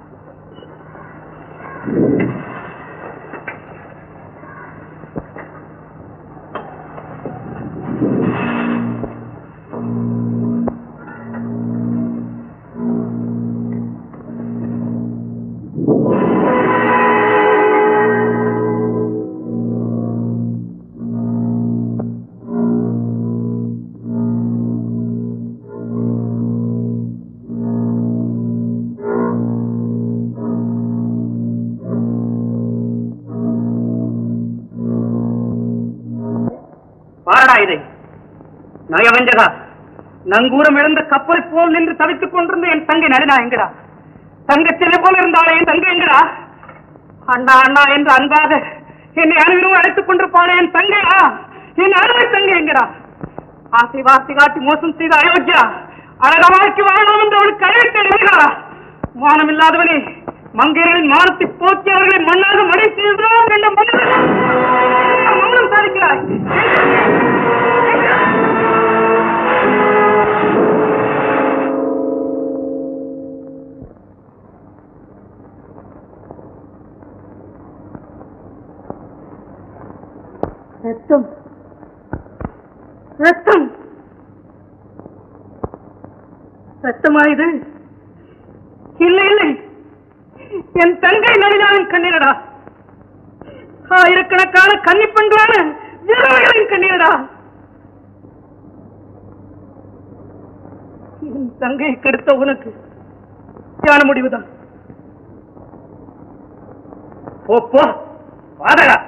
பாரடா இதை நயவஞ்சகா நங்கூரம் இழந்த கப்பலை போல் நின்று தவித்துக் கொண்டிருந்த என் தங்கை நளினா எங்கடா தங்கச்சிலை போல இருந்தாளே என் தங்கை எங்கடா அண்ணா அண்ணா என்று அன்பாக என்னை அனைவரும் அழைத்துக் கொண்டிருப்பாளே என் தங்கையா என் அருமை தங்கை எங்கடா ஆசை வார்த்தை காட்டி மோசம் செய்த அயோக்கியா அழக வாழ்க்கை வாழணும் என்று அவளுக்கு கழிவிட்டு மானம் இல்லாதவனே மங்கையர்களின் மானத்தை போக்கி அவர்களை மண்ணாக மடை செய்தோம் என்ற மன்னன் மௌனம் சாதிக்கிறாய் ரத்தம் ரத்தம் ரத்தமா இது இல்லை இல்லை என் தங்கை நடினாவின் கண்ணீரடா ஆயிரக்கணக்கான கன்னி பெண்களான வீரர்களின் கண்ணீரடா என் தங்கையை கெடுத்த உனக்கு தியான முடிவுதான் போ போ வாதடா